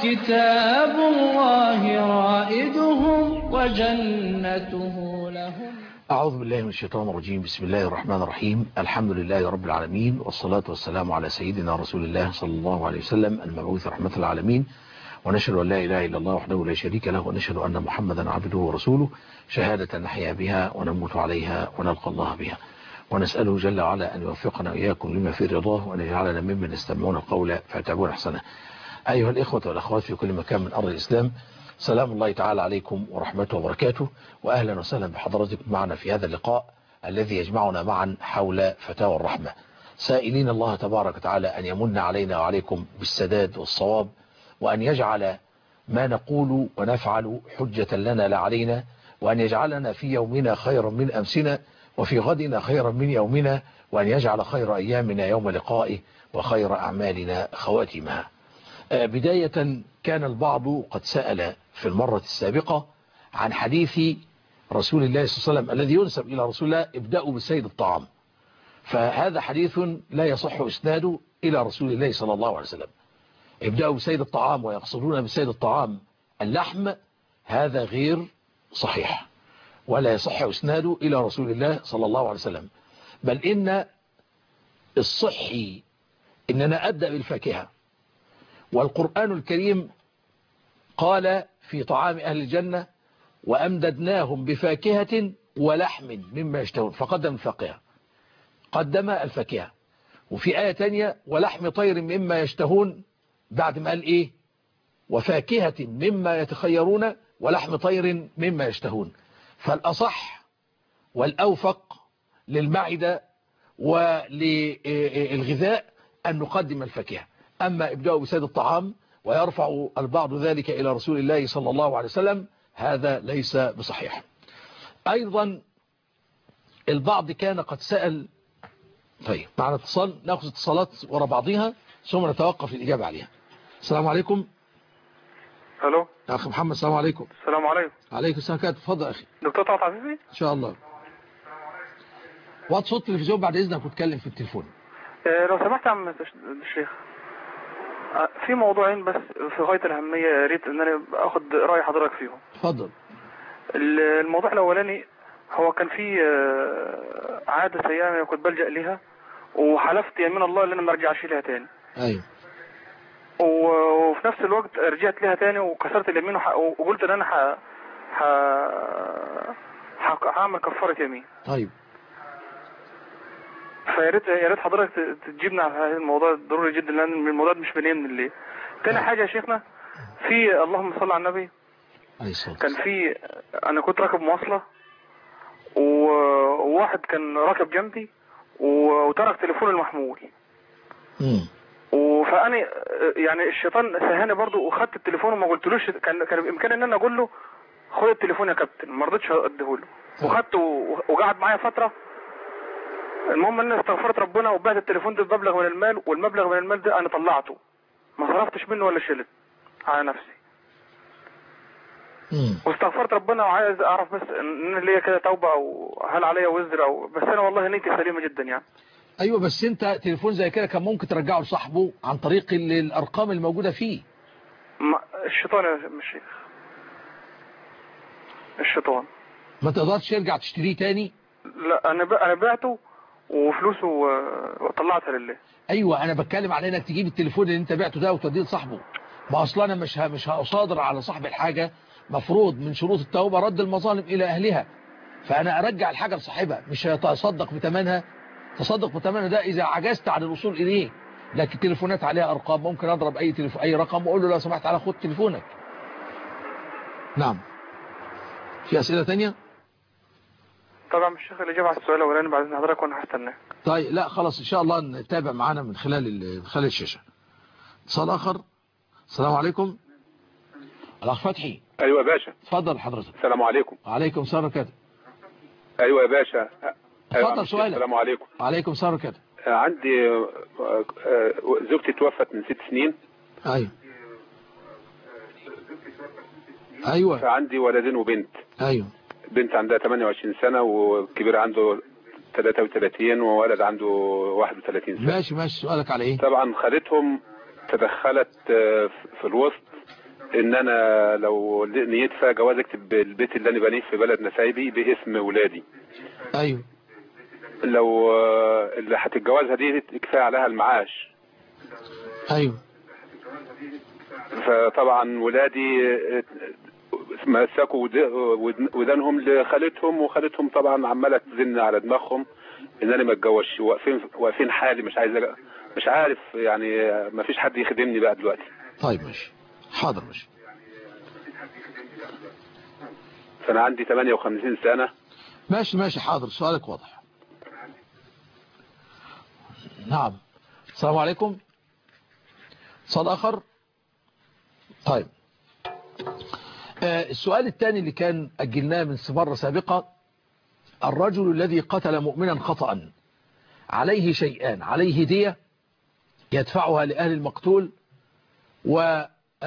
كتاب الله رائدهم وجنته لهم أعوذ بالله من الشيطان الرجيم بسم الله الرحمن الرحيم الحمد لله رب العالمين والصلاة والسلام على سيدنا رسول الله صلى الله عليه وسلم المبعوث رحمة العالمين ونشهد أن لا إله إلا الله وحده لا شريك له ونشهد أن محمدا عبده ورسوله شهادة نحيا بها ونموت عليها ونلقى الله بها ونسأله جل وعلا أن يوفقنا وإياكم لما في رضاه وأن يجعلنا ممن يستمعون القول فيتبعون أحسنه أيها الإخوة والأخوات في كل مكان من أرض الإسلام سلام الله تعالى عليكم ورحمته وبركاته وأهلا وسهلا بحضراتكم معنا في هذا اللقاء الذي يجمعنا معا حول فتاوى الرحمة سائلين الله تبارك وتعالى أن يمن علينا وعليكم بالسداد والصواب وأن يجعل ما نقول ونفعل حجة لنا لا علينا وأن يجعلنا في يومنا خيرا من أمسنا وفي غدنا خيرا من يومنا وأن يجعل خير أيامنا يوم لقائه وخير أعمالنا خواتمها بداية كان البعض قد سأل في المرة السابقة عن حديث رسول الله صلى الله عليه وسلم الذي ينسب إلى رسول الله ابدأوا بسيد الطعام فهذا حديث لا يصح إسناده إلى رسول الله صلى الله عليه وسلم ابدأوا بسيد الطعام ويقصدون بسيد الطعام اللحم هذا غير صحيح ولا يصح إسناده إلى رسول الله صلى الله عليه وسلم بل إن الصحي إننا أبدأ بالفاكهة والقرآن الكريم قال في طعام أهل الجنة وأمددناهم بفاكهة ولحم مما يشتهون فقدم الفاكهة قدم الفاكهة وفي آية تانية ولحم طير مما يشتهون بعد ما قال إيه وفاكهة مما يتخيرون ولحم طير مما يشتهون فالأصح والأوفق للمعدة وللغذاء أن نقدم الفاكهة أما إبداء بسيد الطعام ويرفع البعض ذلك إلى رسول الله صلى الله عليه وسلم هذا ليس بصحيح أيضا البعض كان قد سأل طيب معنا اتصال ناخذ اتصالات ورا بعضها ثم نتوقف الإجابة عليها السلام عليكم الو أخي محمد السلام عليكم السلام عليكم عليكم السلام كده تفضل أخي دكتور طلعت عفيفي إن شاء الله وات صوت التلفزيون بعد إذنك واتكلم في التليفون آه، لو سمحت يا عم الشيخ آه، في موضوعين بس في غاية الأهمية يا ريت إن أنا آخد رأي حضرتك فيهم اتفضل ال- الموضوع الأولاني هو كان في آه، عادة سيئة أنا كنت بلجأ ليها وحلفت يمين الله إن أنا ما أرجعش لها تاني أيوه و- وفي نفس الوقت رجعت لها تاني وكسرت اليمين وح- وقلت إن أنا ح... ح... ح... هعمل كفارة يمين طيب فيا ريت يا ريت حضرتك ت- تجيبنا على هذا الموضوع ضروري جدا لان الموضوع ده مش بنام من الليل. تاني حاجه يا شيخنا في اللهم صل على النبي عليه الصلاة كان في انا كنت راكب مواصله و- وواحد كان راكب جنبي و- وترك تليفونه المحمول مم. فانا يعني الشيطان سهاني برضو وخدت التليفون وما قلتلوش كان كان بامكاني ان انا اقول له خد التليفون يا كابتن ما رضيتش اديهوله وخدته و- وقعد معايا فتره المهم ان أنا استغفرت ربنا وبعت التليفون ده بمبلغ من المال والمبلغ من المال ده انا طلعته ما صرفتش منه ولا شلت على نفسي مم. واستغفرت ربنا وعايز اعرف بس ان أنا ليا كده توبه او هل عليا وزر او بس انا والله نيتي سليمه جدا يعني ايوه بس انت تليفون زي كده كان ممكن ترجعه لصاحبه عن طريق ال- الارقام الموجودة فيه ما الشيطان يا م- الشيخ الشيطان ما تقدرش ترجع تشتريه تاني لا انا ب... انا بعته وفلوسه آه، طلعتها لله ايوه انا بتكلم على انك تجيب التليفون اللي انت بعته ده وتوديه لصاحبه ما اصلا انا مش ه- مش هصادر على صاحب الحاجة مفروض من شروط التوبة رد المظالم الى اهلها فانا ارجع الحاجة لصاحبها مش هتصدق بثمنها تصدق بثمنها ده اذا عجزت عن الوصول اليه لكن التليفونات عليها ارقام ممكن اضرب اي تليفون اي رقم واقول له لو سمحت تعالى خد تليفونك نعم في اسئله تانية طبعا مش الشيخ الاجابه على السؤال الاولاني بعد اذن حضرتك وانا هستناك طيب لا خلاص ان شاء الله نتابع معانا من خلال ال- من خلال الشاشه اتصال اخر السلام عليكم الاخ فتحي ايوه يا باشا اتفضل حضرتك السلام عليكم وعليكم السلام كده ايوه يا باشا أيوة اتفضل عم الشيخ، سؤالك. السلام عليكم وعليكم السلام كده آه، عندي آه، آه، زوجتي توفت من ست سنين ايوه ايوه فعندي ولدين وبنت ايوه بنت عندها 28 سنة والكبير عنده 33 وولد عنده 31 سنة ماشي ماشي سؤالك على ايه طبعا خدتهم تدخلت آه، في الوسط ان انا لو نيت فيها جواز اكتب البيت اللي انا بنيه في بلد نسايبي باسم ولادي ايوه لو آه، اللي هتتجوزها دي كفايه عليها المعاش ايوه فطبعا ولادي آه، مسكوا ود- ود- ودانهم لخالتهم وخالتهم طبعا عماله تزن على دماغهم ان انا ما اتجوزش واقفين واقفين حالي مش عايز أ- مش عارف يعني ما فيش حد يخدمني بقى دلوقتي طيب ماشي حاضر ماشي فانا عندي 58 سنه ماشي ماشي حاضر سؤالك واضح نعم السلام عليكم اتصال اخر طيب آه، السؤال الثاني اللي كان أجلناه من مرة سابقة الرجل الذي قتل مؤمنا خطأ عليه شيئان عليه دية يدفعها لأهل المقتول و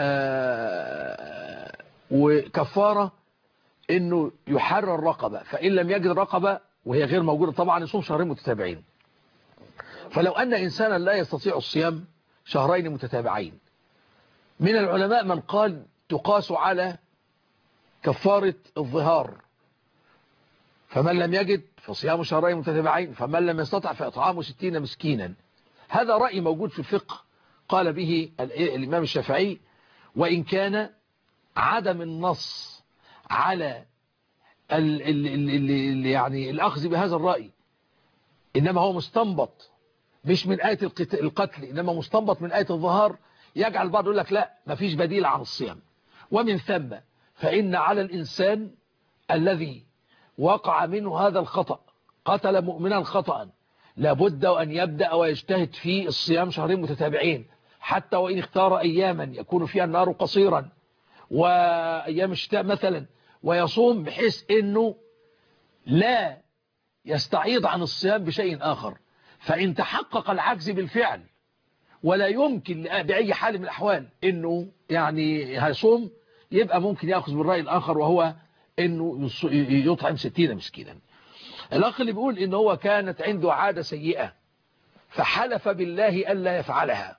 آه، وكفارة انه يحرر رقبة فإن لم يجد رقبة وهي غير موجودة طبعا يصوم شهرين متتابعين فلو أن إنسانا لا يستطيع الصيام شهرين متتابعين من العلماء من قال تقاس على كفارة الظهار فمن لم يجد فصيام شهرين متتابعين فمن لم يستطع فإطعام ستين مسكينا هذا رأي موجود في الفقه قال به الإمام الشافعي وإن كان عدم النص على ال ال ال ال يعني الأخذ بهذا الرأي إنما هو مستنبط مش من آية القتل إنما مستنبط من آية الظهار يجعل بعض يقول لك لا مفيش بديل عن الصيام ومن ثم فإن على الإنسان الذي وقع منه هذا الخطأ قتل مؤمنا خطأ لابد أن يبدأ ويجتهد في الصيام شهرين متتابعين حتى وإن اختار أياما يكون فيها النار قصيرا وأيام الشتاء مثلا ويصوم بحيث أنه لا يستعيض عن الصيام بشيء آخر فإن تحقق العجز بالفعل ولا يمكن بأي حال من الأحوال أنه يعني هيصوم يبقى ممكن يأخذ بالرأي الآخر وهو أنه يطعم ستين مسكينا الأخ اللي بيقول أنه هو كانت عنده عادة سيئة فحلف بالله ألا يفعلها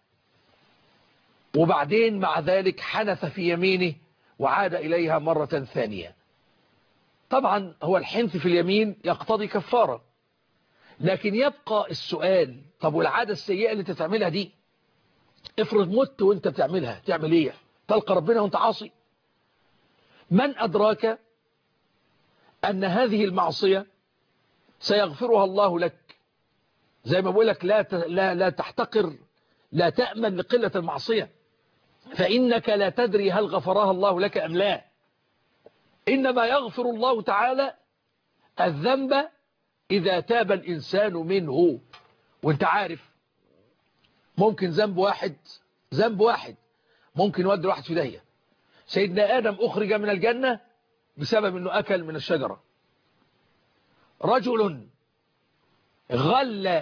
وبعدين مع ذلك حنث في يمينه وعاد إليها مرة ثانية طبعا هو الحنث في اليمين يقتضي كفارة لكن يبقى السؤال طب والعادة السيئة اللي تتعملها دي افرض مت وانت بتعملها تعمل ايه تلقى ربنا وانت عاصي من أدراك أن هذه المعصية سيغفرها الله لك زي ما بقول لك لا لا لا تحتقر لا تأمن لقلة المعصية فإنك لا تدري هل غفرها الله لك أم لا إنما يغفر الله تعالى الذنب إذا تاب الإنسان منه وانت عارف ممكن ذنب واحد ذنب واحد ممكن يودي واحد في داهية سيدنا آدم أخرج من الجنة بسبب أنه أكل من الشجرة رجل غل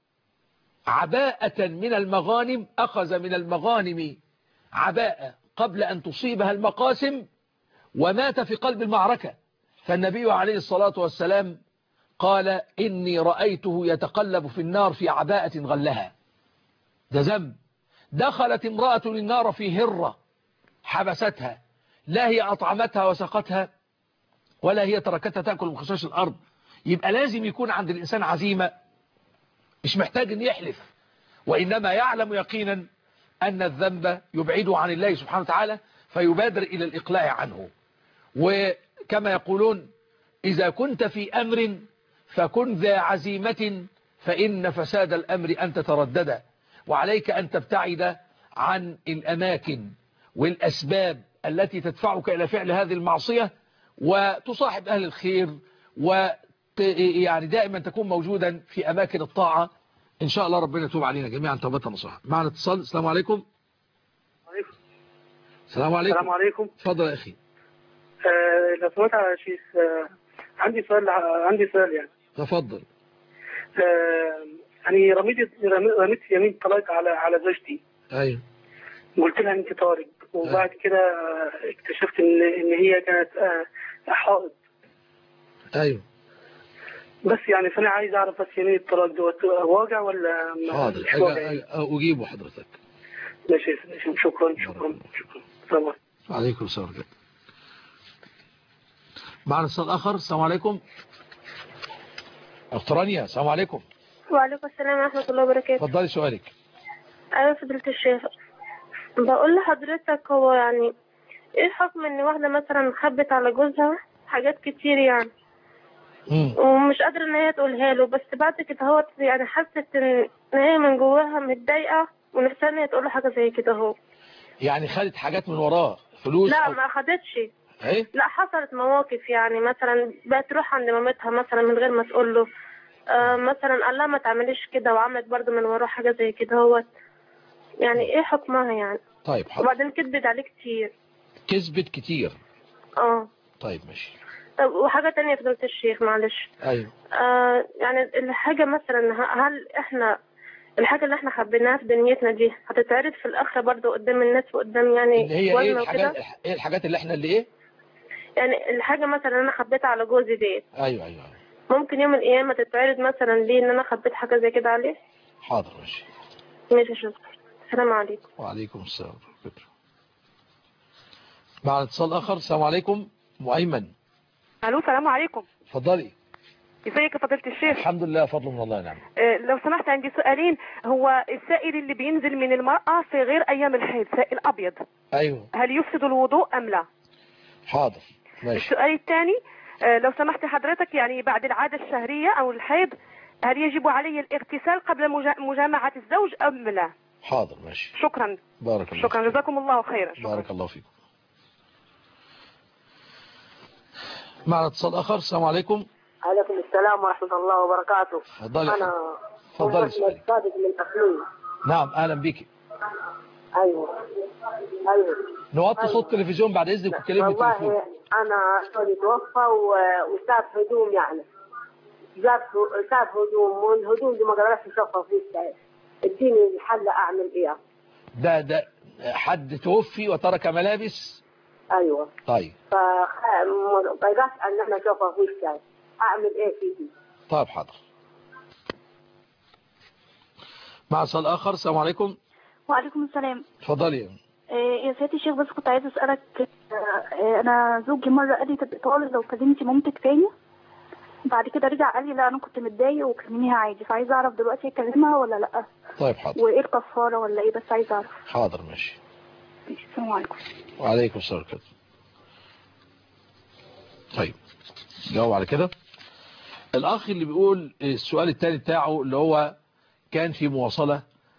عباءة من المغانم أخذ من المغانم عباءة قبل أن تصيبها المقاسم ومات في قلب المعركة فالنبي عليه الصلاة والسلام قال إني رأيته يتقلب في النار في عباءة غلها ده ذنب دخلت امرأة للنار في هرة حبستها لا هي أطعمتها وسقتها ولا هي تركتها تأكل من خشاش الأرض يبقى لازم يكون عند الإنسان عزيمة مش محتاج أن يحلف وإنما يعلم يقينا أن الذنب يبعده عن الله سبحانه وتعالى فيبادر إلى الإقلاع عنه وكما يقولون إذا كنت في أمر فكن ذا عزيمة فإن فساد الأمر أن تتردد وعليك أن تبتعد عن الأماكن والأسباب التي تدفعك إلى فعل هذه المعصية وتصاحب أهل الخير و يعني دائما تكون موجودا في أماكن الطاعة إن شاء الله ربنا يتوب علينا جميعا توبة نصوحة معنا اتصال السلام عليكم السلام عليكم السلام عليكم تفضل يا أخي آه لو سمحت يا شيخ آه عندي سؤال عندي سؤال يعني تفضل آه يعني رميت رميت يمين طلاق على على زوجتي ايوه قلت لها انت طارق وبعد كده اكتشفت ان ان هي كانت آه حائض ايوه بس يعني فانا عايز اعرف بس يمين الطلاق دوت واجع ولا حاضر مش واجع يعني؟ أجيبه حضرتك ماشي يا سيدي. شكرا شكرا شكرا سلام وعليكم السلام ورحمة الله. معنا اتصال آخر السلام عليكم أخت رانيا السلام عليكم وعليكم السلام ورحمة الله وبركاته اتفضلي سؤالك أيوة فضيلة الشيخ بقول لحضرتك هو يعني إيه حكم إن واحدة مثلا خبت على جوزها حاجات كتير يعني مم. ومش قادرة إن هي تقولها له بس بعد كده هو يعني حست إن إن هي من جواها متضايقة ونفسها إن هي تقول له حاجة زي كده هو يعني خدت حاجات من وراه فلوس لا أو... ما أخدتش ايه لا حصلت مواقف يعني مثلا بقت تروح عند مامتها مثلا من غير ما تقول له آه مثلا قال لها ما تعمليش كده وعملت برضه من وراه حاجة زي كده هو يعني ايه حكمها يعني طيب حاضر وبعدين كدبت عليه كتير كذبت كتير اه طيب ماشي طب وحاجة تانية يا فضيلة الشيخ معلش ايوه آه يعني الحاجة مثلا ه- هل احنا الحاجة اللي احنا حبيناها في دنيتنا دي هتتعرض في الآخرة برضه قدام الناس وقدام يعني اللي هي ايه وزنه الحاجات وكده ايه الحاجات اللي احنا اللي ايه يعني الحاجة مثلا أنا خبيتها على جوزي ديت ايوه ايوه أيوة. ممكن يوم القيامة تتعرض مثلا ليه إن أنا خبيت حاجة زي كده عليه حاضر ماشي ماشي يا شكرا السلام عليكم وعليكم السلام ورحمة الله. معنا اتصال آخر السلام عليكم مؤيمن الو السلام عليكم اتفضلي ازيك يا فضيله الشيخ الحمد لله فضل من الله نعم آه، لو سمحت عندي سؤالين هو السائل اللي بينزل من المرأة في غير أيام الحيض سائل أبيض ايوه هل يفسد الوضوء أم لا حاضر ماشي السؤال الثاني آه، لو سمحت حضرتك يعني بعد العادة الشهرية أو الحيض هل يجب علي الاغتسال قبل مجا- مجامعة الزوج أم لا حاضر ماشي شكرا بارك الله شكرا جزاكم الله خيرا فيك. بارك الله فيكم معنا اتصال آخر السلام عليكم عليكم السلام ورحمة الله وبركاته اتفضلي أنا اتفضلي أم سؤالك. أحمد صادق من أخلوي نعم أهلا بك أيوه أيوه نوطي صوت التلفزيون بعد إذنك وكلمني التليفون والله أنا زوجي توفى و- وساب هدوم يعني جاب ساب هدوم والهدوم دي ما قدرتش أشوفها فيه اديني الحل أعمل إيه ده ده حد توفي وترك ملابس أيوه طيب فما قدرت أن أنا أشوفها فيه أعمل إيه فيه طيب حاضر مع اتصال آخر السلام عليكم وعليكم السلام اتفضلي إيه يا سيادة الشيخ بس كنت عايزة أسألك إيه أنا زوجي مرة قال لي تبقى طالب لو كلمتي مامتك تاني بعد كده رجع قال لي لا أنا كنت متضايق وكلميها عادي فعايزة أعرف دلوقتي أكلمها ولا لأ طيب حاضر وإيه الكفارة ولا إيه بس عايزة أعرف حاضر ماشي ماشي السلام عليكم وعليكم السلام ورحمة الله. طيب جاوب على كده الأخ اللي بيقول السؤال الثاني بتاعه اللي هو كان في مواصلة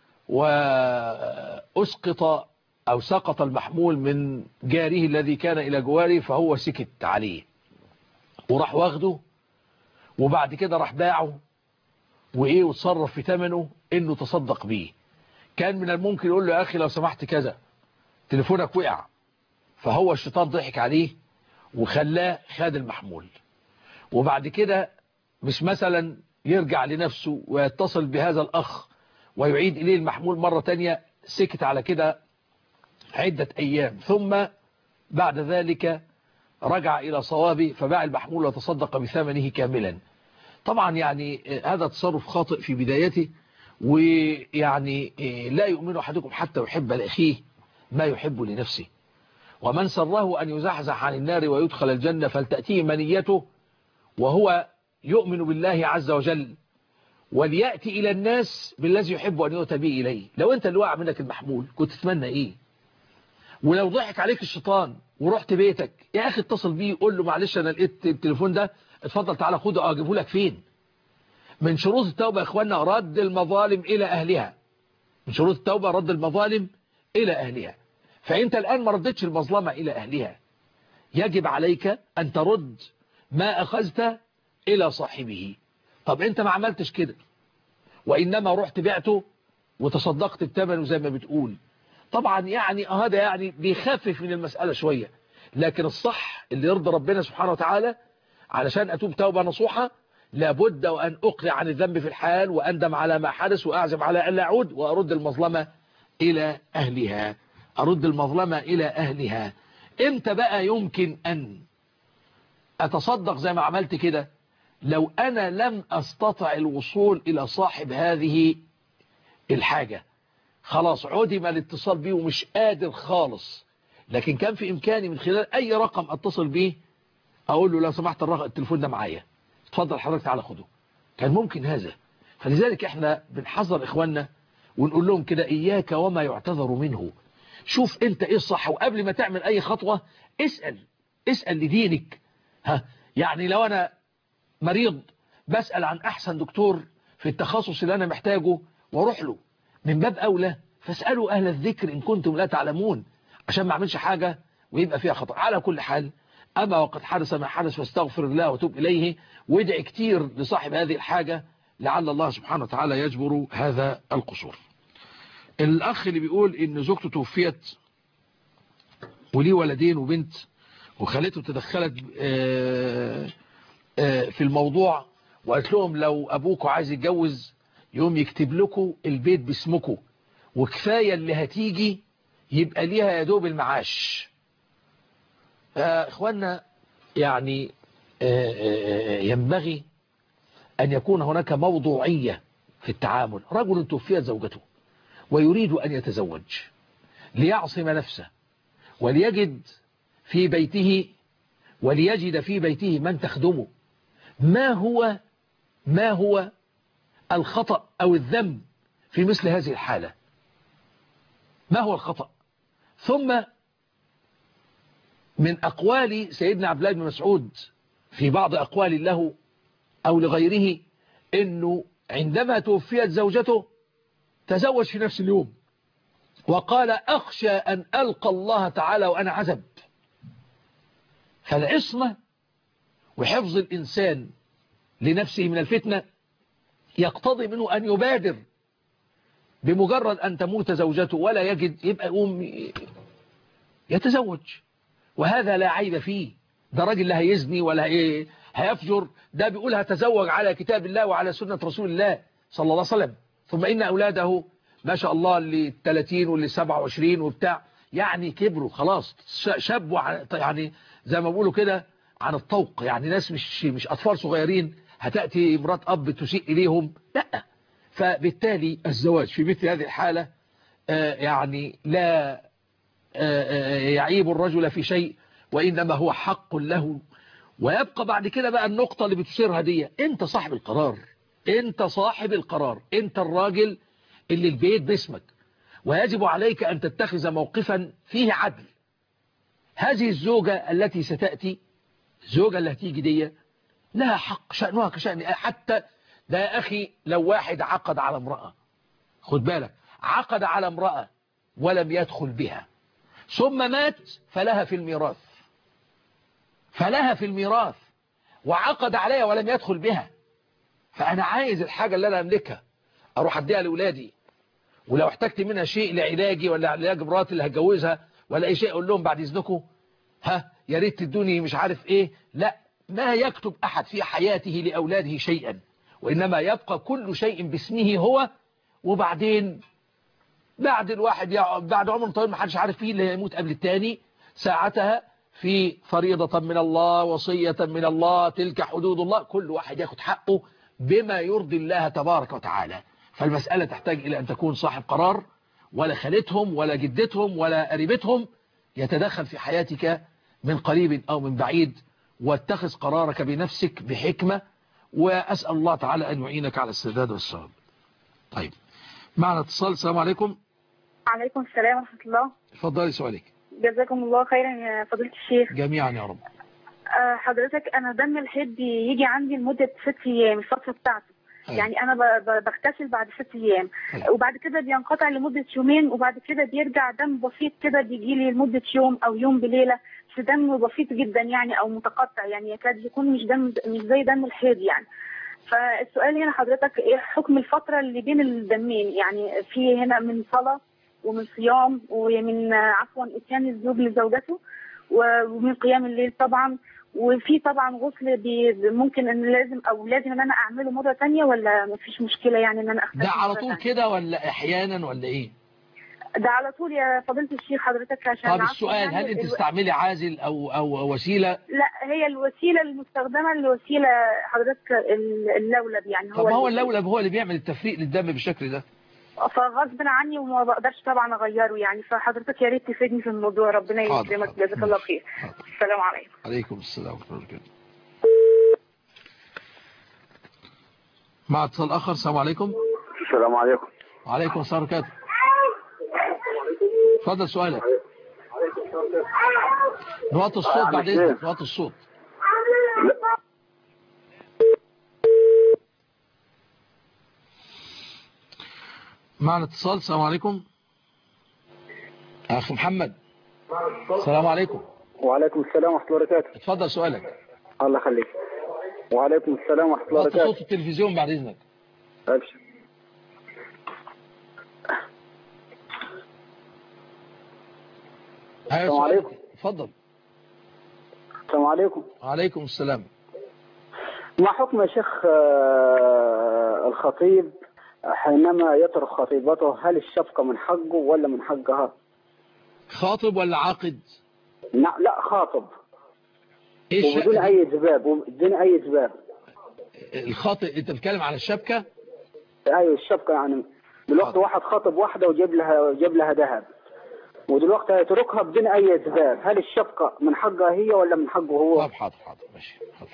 وأسقط أو سقط المحمول من جاره الذي كان إلى جواره فهو سكت عليه وراح واخده وبعد كده راح باعه وإيه وتصرف في ثمنه إنه تصدق بيه كان من الممكن يقول له يا أخي لو سمحت كذا تليفونك وقع فهو الشيطان ضحك عليه وخلاه خد المحمول وبعد كده مش مثلا يرجع لنفسه ويتصل بهذا الأخ ويعيد إليه المحمول مرة تانية سكت على كده عدة أيام ثم بعد ذلك رجع إلى صوابه فباع المحمول وتصدق بثمنه كاملا طبعا يعني هذا تصرف خاطئ في بدايته ويعني لا يؤمن أحدكم حتى يحب لأخيه ما يحب لنفسه ومن سره أن يزحزح عن النار ويدخل الجنة فلتأتيه منيته وهو يؤمن بالله عز وجل وليأتي إلى الناس بالذي يحب أن يؤتى به إليه لو أنت اللي وقع منك المحمول كنت تتمنى إيه ولو ضحك عليك الشيطان ورحت بيتك يا أخي اتصل بيه قول له معلش أنا لقيت التليفون ده اتفضل تعالى خده أجيبه لك فين من شروط التوبة يا إخوانا رد المظالم إلى أهلها من شروط التوبة رد المظالم إلى أهلها فأنت الآن ما ردتش المظلمة إلى أهلها يجب عليك أن ترد ما أخذت إلى صاحبه طب أنت ما عملتش كده وإنما رحت بعته وتصدقت بثمنه زي ما بتقول طبعا يعني هذا يعني بيخفف من المسألة شوية لكن الصح اللي يرضي ربنا سبحانه وتعالى علشان أتوب توبة نصوحة لابد وأن أقلع عن الذنب في الحال وأندم على ما حدث وأعزم على ألا أعود وأرد المظلمة إلى أهلها أرد المظلمة إلى أهلها إمتى بقى يمكن أن أتصدق زي ما عملت كده لو أنا لم أستطع الوصول إلى صاحب هذه الحاجة خلاص عدم الاتصال بيه ومش قادر خالص لكن كان في إمكاني من خلال أي رقم أتصل بيه أقول له لو سمحت الرقم التليفون ده معايا اتفضل حضرتك تعالى خده كان ممكن هذا فلذلك احنا بنحذر إخواننا ونقول لهم كده إياك وما يعتذر منه شوف انت ايه الصح وقبل ما تعمل اي خطوة اسأل اسأل لدينك ها يعني لو انا مريض بسأل عن احسن دكتور في التخصص اللي انا محتاجه واروح له من باب اولى فاسألوا اهل الذكر ان كنتم لا تعلمون عشان ما اعملش حاجة ويبقى فيها خطأ على كل حال اما وقد حدث ما حدث فاستغفر الله وتوب اليه وادع كتير لصاحب هذه الحاجة لعل الله سبحانه وتعالى يجبر هذا القصور الأخ اللي بيقول إن زوجته توفيت وليه ولدين وبنت وخالته تدخلت في الموضوع وقالت لهم لو أبوكوا عايز يتجوز يوم يكتب لكم البيت باسمكم وكفاية اللي هتيجي يبقى ليها يا دوب المعاش اخوانا يعني ينبغي أن يكون هناك موضوعية في التعامل رجل توفيت زوجته ويريد أن يتزوج ليعصم نفسه وليجد في بيته وليجد في بيته من تخدمه ما هو ما هو الخطأ أو الذنب في مثل هذه الحالة ما هو الخطأ ثم من أقوال سيدنا عبد الله بن مسعود في بعض أقوال له أو لغيره أنه عندما توفيت زوجته تزوج في نفس اليوم وقال أخشى أن ألقى الله تعالى وأنا عزب فالعصمة وحفظ الإنسان لنفسه من الفتنة يقتضي منه أن يبادر بمجرد أن تموت زوجته ولا يجد يبقى يقوم يتزوج وهذا لا عيب فيه ده راجل لا هيزني ولا هيفجر ده بيقول هتزوج على كتاب الله وعلى سنة رسول الله صلى الله عليه وسلم ثم إن أولاده ما شاء الله اللي 30 واللي 27 وبتاع يعني كبروا خلاص شابوا يعني زي ما بيقولوا كده عن الطوق يعني ناس مش مش أطفال صغيرين هتأتي مرات أب تسيء إليهم لا فبالتالي الزواج في مثل هذه الحالة يعني لا يعيب الرجل في شيء وإنما هو حق له ويبقى بعد كده بقى النقطة اللي بتثيرها دي انت صاحب القرار انت صاحب القرار انت الراجل اللي البيت باسمك ويجب عليك أن تتخذ موقفا فيه عدل هذه الزوجة التي ستأتي الزوجة اللي هتيجي دي لها حق شأنها كشأن حتى ده يا أخي لو واحد عقد على امرأة خد بالك عقد على امرأة ولم يدخل بها ثم مات فلها في الميراث فلها في الميراث وعقد عليها ولم يدخل بها فأنا عايز الحاجة اللي أنا أملكها أروح أديها لأولادي ولو احتجت منها شيء لعلاجي ولا علاج مراتي اللي هتجوزها ولا أي شيء أقول لهم بعد إذنكم ها يا ريت تدوني مش عارف إيه لا ما يكتب أحد في حياته لأولاده شيئا وإنما يبقى كل شيء باسمه هو وبعدين بعد الواحد يع... بعد عمر طويل ما حدش عارف فيه اللي يموت قبل التاني ساعتها في فريضة من الله وصية من الله تلك حدود الله كل واحد ياخد حقه بما يرضي الله تبارك وتعالى فالمسألة تحتاج إلى أن تكون صاحب قرار ولا خالتهم ولا جدتهم ولا قريبتهم يتدخل في حياتك من قريب أو من بعيد واتخذ قرارك بنفسك بحكمة وأسأل الله تعالى أن يعينك على السداد والصواب طيب معنا اتصال السلام عليكم عليكم السلام ورحمة الله اتفضلي سؤالك جزاكم الله خيرا يا فضيلة الشيخ جميعا يا رب أه حضرتك أنا دم الحيض يجي عندي لمدة ست أيام الفترة بتاعته أيوة. يعني أنا ب- ب- بغتسل بعد ست أيام أيوة. وبعد كده بينقطع لمدة يومين وبعد كده بيرجع دم بسيط كده بيجي لي لمدة يوم أو يوم بليلة بس دم بسيط جدا يعني أو متقطع يعني يكاد يكون مش دم مش زي دم الحيض يعني فالسؤال هنا حضرتك ايه حكم الفترة اللي بين الدمين يعني في هنا من صلاة ومن صيام ومن آه، عفوا اتيان الزوج لزوجته و- ومن قيام الليل طبعا وفي طبعا غسل بي ممكن ان لازم او لازم ان انا اعمله مرة تانية ولا مفيش مشكلة يعني ان انا اغتسل ده على مرة طول تانية؟ كده ولا احيانا ولا ايه ده على طول يا فضيلة الشيخ حضرتك عشان طب عفواً السؤال يعني هل انت الو- تستعملي عازل او او وسيلة لا هي الوسيلة المستخدمة الوسيلة حضرتك ال- اللولب يعني طب ما هو اللي- اللولب هو اللي بيعمل التفريق للدم بالشكل ده فغصب عني وما بقدرش طبعا اغيره يعني فحضرتك يا ريت تفيدني في الموضوع ربنا حاضر، يكرمك حاضر. جزاك الله خير السلام عليكم عليكم السلام ورحمة الله وبركاته مع اتصال آخر السلام عليكم السلام عليكم وعليكم السلام ورحمة الله اتفضل سؤالك نوطي الصوت بعد اذنك نوطي الصوت معنا اتصال السلام عليكم اخ محمد السلام عليكم وعليكم السلام ورحمة الله وبركاته اتفضل سؤالك الله يخليك وعليكم السلام ورحمة الله وطي وبركاته صوت التلفزيون بعد اذنك أبشر ايوه السلام سؤالك. عليكم. اتفضل السلام عليكم وعليكم السلام ما حكم يا شيخ آه، الخطيب حينما يترك خطيبته هل الشفقة من حقه ولا من حقها خاطب ولا عاقد لا, لا خاطب ايه وبدون الش... أي سباب وبدون أي سباب الخاطب انت بتتكلم على الشبكة أيوة الشفقة يعني دلوقتي واحد خاطب واحدة وجاب لها جاب لها ذهب ودلوقتي هيتركها بدون أي سباب هل الشفقة من حقها هي ولا من حقه هو؟ طب حاضر حاضر ماشي حاضر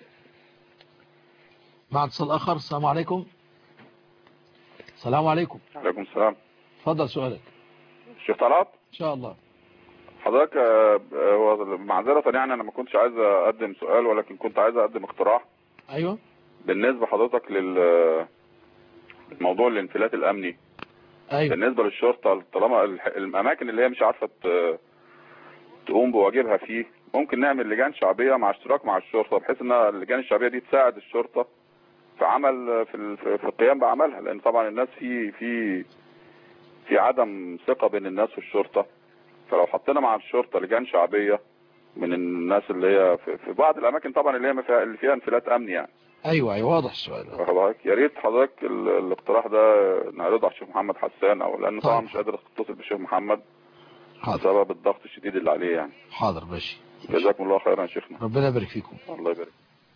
مع اتصال اخر السلام عليكم السلام عليكم عليكم السلام اتفضل سؤالك الشيخ طلعت ان شاء الله حضرتك آه، آه، هو معذرة يعني انا ما كنتش عايز اقدم سؤال ولكن كنت عايز اقدم اقتراح ايوه بالنسبة حضرتك لل موضوع الانفلات الامني ايوه بالنسبة للشرطة طالما الح- الاماكن اللي هي مش عارفة ت- تقوم بواجبها فيه ممكن نعمل لجان شعبية مع اشتراك مع الشرطة بحيث ان اللجان الشعبية دي تساعد الشرطة في عمل في ال- في في القيام بعملها لان طبعا الناس في في في عدم ثقة بين الناس والشرطة فلو حطينا مع الشرطة لجان شعبية من الناس اللي هي في, في بعض الاماكن طبعا اللي هي ما فيها اللي فيها انفلات امني يعني ايوه ايوه واضح السؤال حضرتك يا ريت حضرتك ال- الاقتراح ده نعرضه على الشيخ محمد حسان او لانه طبعا مش قادر اتصل بالشيخ محمد بسبب الضغط الشديد اللي عليه يعني حاضر ماشي جزاكم الله خيرا يا شيخنا ربنا يبارك فيكم الله يبارك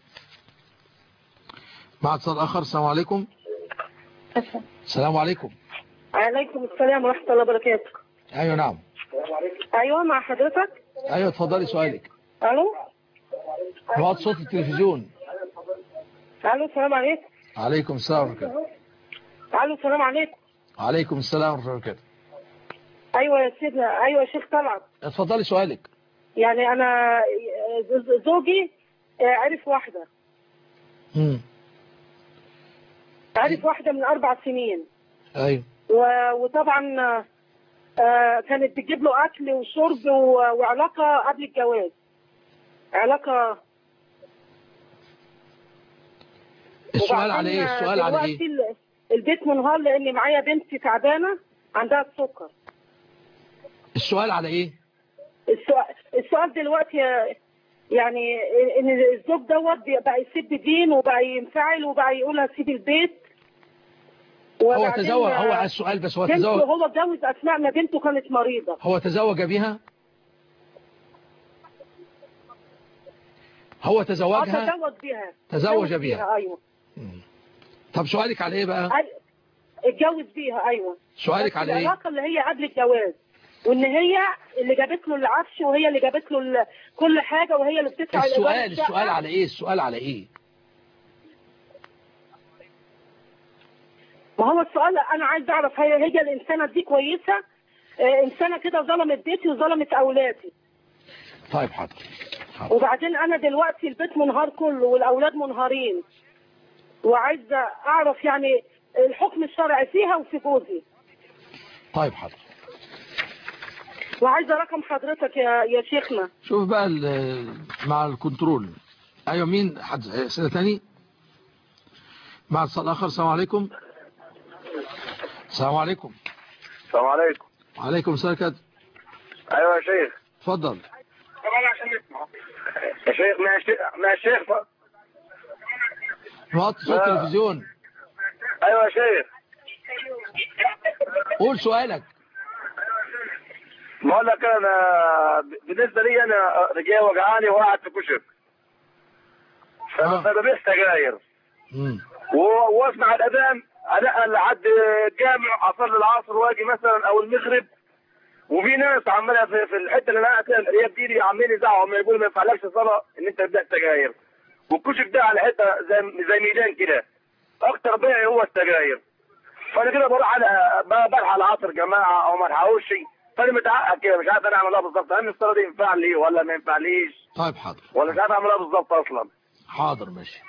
مع اتصال اخر السلام عليكم السلام عليكم عليكم السلام ورحمة الله وبركاته ايوه نعم أيوة مع حضرتك ايوه اتفضلي سؤالك ألو وطي صوت التلفزيون ألو السلام عليكم عليكم السلام ورحمه الله ألو السلام عليكم عليكم السلام ورحمه الله وبركاته أيوة يا سيدنا أيوة يا شيخ طلعت اتفضلي سؤالك يعني أنا ز- زوجي آه، عرف واحدة امم عرف واحدة من أربع سنين ايوه و- وطبعا آه، آه، كانت بتجيب له أكل وشرب و- وعلاقة قبل الجواز علاقة السؤال على ايه وبعدين السؤال على دلوقتي ايه ال- البيت منهار لان معايا بنتي تعبانه عندها السكر السؤال على ايه السؤال, السؤال دلوقتي يا- يعني ان الزوج دوت بي- بقى يسب دين وبقى ينفعل وبقى يقول هسيب البيت هو وبعدين تزوج هو على السؤال بس هو بنته تزوج هو اتجوز اسماء ما بنته كانت مريضه هو تزوج بها هو اه تزوجها تزوج بيها تزوج بيها. ايوه طب سؤالك على ايه بقى أي- اتجوز بيها ايوه سؤالك بس على ايه العلاقه اللي هي قبل الجواز وان هي اللي جابت له العفش وهي اللي جابت له ال- كل حاجه وهي اللي بتدفع السؤال الإيجار الشقة. السؤال على ايه السؤال على ايه ما هو السؤال انا عايز اعرف هي هي الانسانه دي كويسه آه، انسانه كده ظلمت بيتي وظلمت اولادي طيب حاضر وبعدين انا دلوقتي البيت منهار كله والاولاد منهارين وعايزه اعرف يعني الحكم الشرعي فيها وفي جوزي طيب حاضر وعايزه رقم حضرتك يا يا شيخنا شوف بقى ال- مع الكنترول ايوه مين حد اسئله تاني مع اتصال اخر السلام عليكم السلام عليكم السلام عليكم وعليكم السلام كده ايوه يا شيخ اتفضل يا شيخ ما شيخ ما شيخ وطي صوت لا. التلفزيون ايوه يا شيخ قول سؤالك بقول لك انا بالنسبه لي انا رجلي وجعاني وقاعد في كشك فببيع سجاير مم. و- واسمع الاذان انا لحد الجامع اصلي العصر واجي مثلا او المغرب وفي ناس عماله في, في الحته اللي انا قاعد فيها الارياف دي عمالين يزعقوا عمال يقولوا ما ينفعلكش صلاه ان انت تبدا السجاير والكشك ده على حته زي زي ميدان كده اكتر بيع هو السجاير فانا كده بروح على ب- بلحق العصر جماعه او ما الحقوش فانا متعقد كده مش عارف انا اعمل ايه بالظبط هل الصلاه دي ينفع لي ولا ما ينفعليش طيب حاضر ولا مش عارف اعمل ايه بالظبط اصلا حاضر ماشي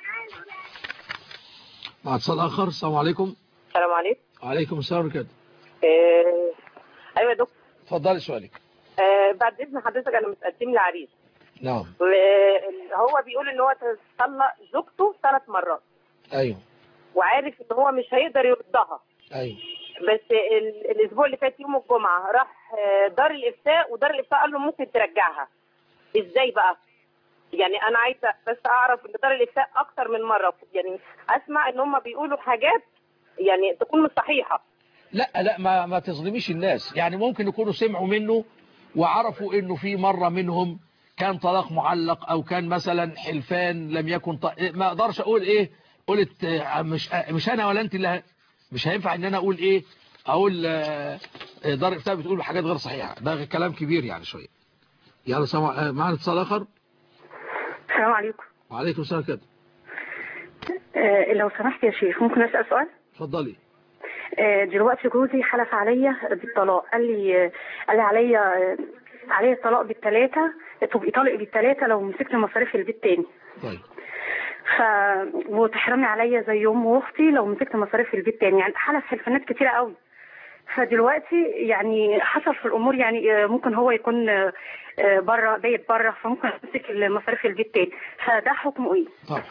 مع اتصال اخر السلام عليكم السلام عليكم وعليكم السلام ورحمه الله آه، ايوه يا دكتور اتفضلي سؤالك آه، بعد اذن حضرتك انا متقدم لي عريس نعم هو بيقول ان هو طلق زوجته ثلاث مرات ايوه وعارف ان هو مش هيقدر يردها ايوه بس ال- الاسبوع اللي فات يوم الجمعه راح آه، دار الافتاء ودار الافتاء قال له ممكن ترجعها ازاي بقى يعني انا عايزه بس اعرف ان دار الافتاء اكتر من مره يعني اسمع ان هم بيقولوا حاجات يعني تكون مش صحيحه لا لا ما ما تظلميش الناس يعني ممكن يكونوا سمعوا منه وعرفوا انه في مرة منهم كان طلاق معلق او كان مثلا حلفان لم يكن ط... ما اقدرش اقول ايه قلت آه، مش آه، مش انا ولا انت اللي ه- مش هينفع ان انا اقول ايه اقول آه، آه، دار افتاء بتقول حاجات غير صحيحة ده كلام كبير يعني شوية يلا سمع آه، معنا اتصال اخر السلام عليكم وعليكم السلام كده آه لو سمحت يا شيخ ممكن اسال سؤال اتفضلي آه دلوقتي جوزي حلف عليا بالطلاق قال لي آه قال لي عليا آه عليا الطلاق بالثلاثه تبقي طالق بالثلاثه لو مسكت مصاريف البيت تاني طيب ف وتحرمي عليا زي ام واختي لو مسكت مصاريف البيت تاني يعني حلف حلفانات كتيره قوي فدلوقتي يعني حصل في الامور يعني آه، ممكن هو يكون آه، آه، بره بيت بره فممكن يمسك مصاريف البيت تاني فده حكمه ايه؟ طبعا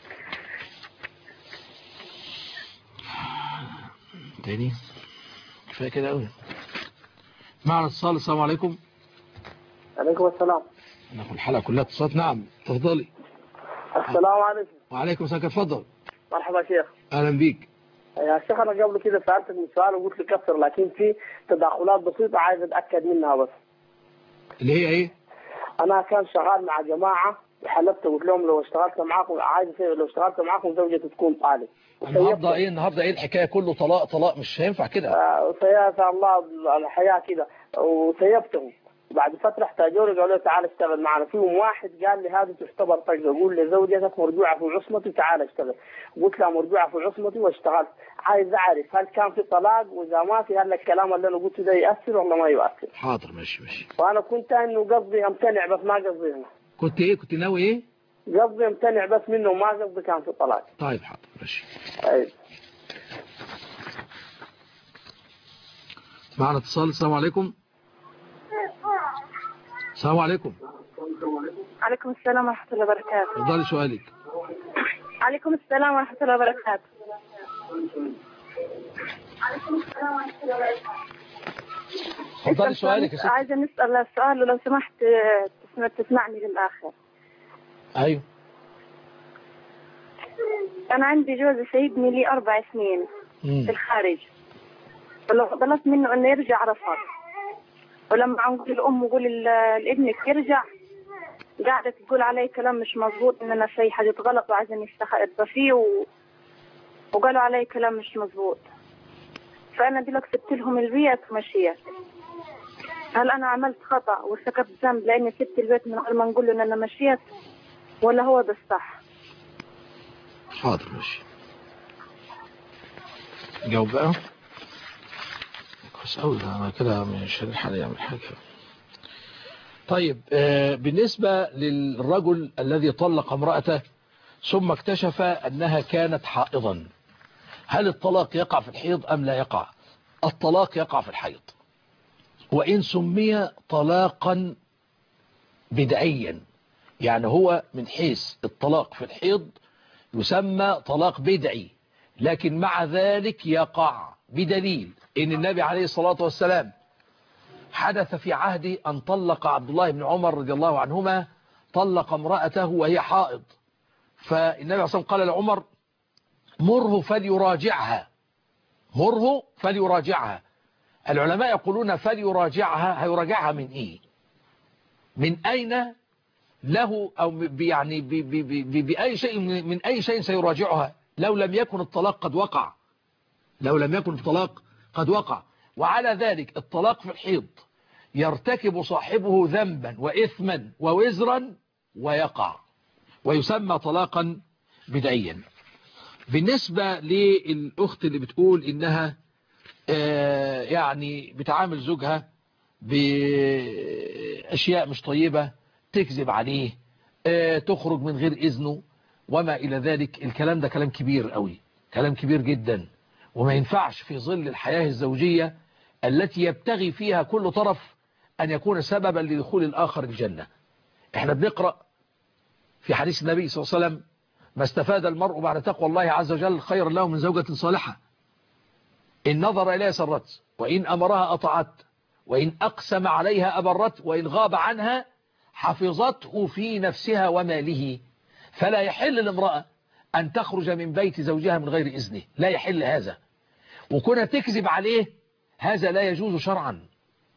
تاني كفايه كده قوي معنا اتصال السلام عليكم عليكم السلام ناخد الحلقه كلها اتصالات نعم تفضلي السلام عليكم وعليكم السلام اتفضل مرحبا شيخ اهلا بيك يا شيخ انا قبل كده سالتك من سؤال وقلت لي كسر لكن في تدخلات بسيطه عايز اتاكد منها بس اللي هي ايه انا كان شغال مع جماعه وحلفت قلت لهم لو اشتغلت معاكم عايز لو اشتغلت معاكم زوجتي تكون طالب النهارده ايه النهارده ايه الحكايه كله طلاق طلاق مش هينفع كده وسيأتى الله الحياه كده وسيبتهم بعد فترة احتاجوني قالوا لي تعال اشتغل معنا فيهم واحد قال لي هذه تعتبر طقة قول لي زوجتك مرجوعة في عصمتي تعال اشتغل قلت لها مرجوعة في عصمتي واشتغلت عايز اعرف هل كان في طلاق واذا ما في هل الكلام اللي انا قلته ده يأثر ولا ما يؤثر حاضر ماشي ماشي وانا كنت انه قصدي امتنع بس ما قصدي هنا كنت ايه كنت ناوي ايه قصدي امتنع بس منه ما قصدي كان في طلاق طيب حاضر ماشي أي. معنا اتصال السلام عليكم السلام عليكم عليكم السلام ورحمة الله وبركاته اتفضلي سؤالك عليكم السلام ورحمة الله وبركاته اتفضلي سؤالك يا ستي عايزة نسأل السؤال ولو سمحت آه، تسمع تسمعني للآخر ايوه أنا عندي جوز سيبني لي أربع سنين مم. في الخارج ولو طلبت منه إنه يرجع رفض ولما نقول الأم وقول ل- لابنك يرجع قاعدة تقول علي كلام مش مظبوط إن أنا في حاجة غلط وعايزة استخبى فيه و... وقالوا علي كلام مش مظبوط فأنا دلوقتي سبت لهم البيت ومشيت هل أنا عملت خطأ وارتكبت ذنب لأني سبت البيت من غير ما نقول له إن أنا مشيت ولا هو ده الصح؟ حاضر ماشي جاوب بقى كويس قوي ده انا كده مش هنلحق يعمل حاجه طيب آه، بالنسبة للرجل الذي طلق امرأته ثم اكتشف أنها كانت حائضا هل الطلاق يقع في الحيض أم لا يقع الطلاق يقع في الحيض وإن سمي طلاقا بدعيا يعني هو من حيث الطلاق في الحيض يسمى طلاق بدعي لكن مع ذلك يقع بدليل ان النبي عليه الصلاة والسلام حدث في عهده أن طلق عبد الله بن عمر رضي الله عنهما طلق امرأته وهي حائض فالنبي عليه الصلاة والسلام قال لعمر مره فليراجعها مره فليراجعها العلماء يقولون فليراجعها هيراجعها من ايه من اين له او ب- يعني ب- ب- ب- ب- باي شيء من من اي شيء سيراجعها لو لم يكن الطلاق قد وقع لو لم يكن الطلاق قد وقع وعلى ذلك الطلاق في الحيض يرتكب صاحبه ذنبا وإثما ووزرا ويقع ويسمى طلاقا بدعيا بالنسبة للأخت اللي بتقول إنها آه يعني بتعامل زوجها بأشياء مش طيبة تكذب عليه آه تخرج من غير إذنه وما إلى ذلك الكلام ده كلام كبير قوي كلام كبير جدا وما ينفعش في ظل الحياة الزوجية التي يبتغي فيها كل طرف أن يكون سببا لدخول الآخر الجنة احنا بنقرأ في حديث النبي صلى الله عليه وسلم ما استفاد المرء بعد تقوى الله عز وجل خير له من زوجة صالحة إن نظر إليها سرت وإن أمرها أطعت وإن أقسم عليها أبرت وإن غاب عنها حفظته في نفسها وماله فلا يحل لامرأة أن تخرج من بيت زوجها من غير إذنه لا يحل هذا وكنا تكذب عليه هذا لا يجوز شرعا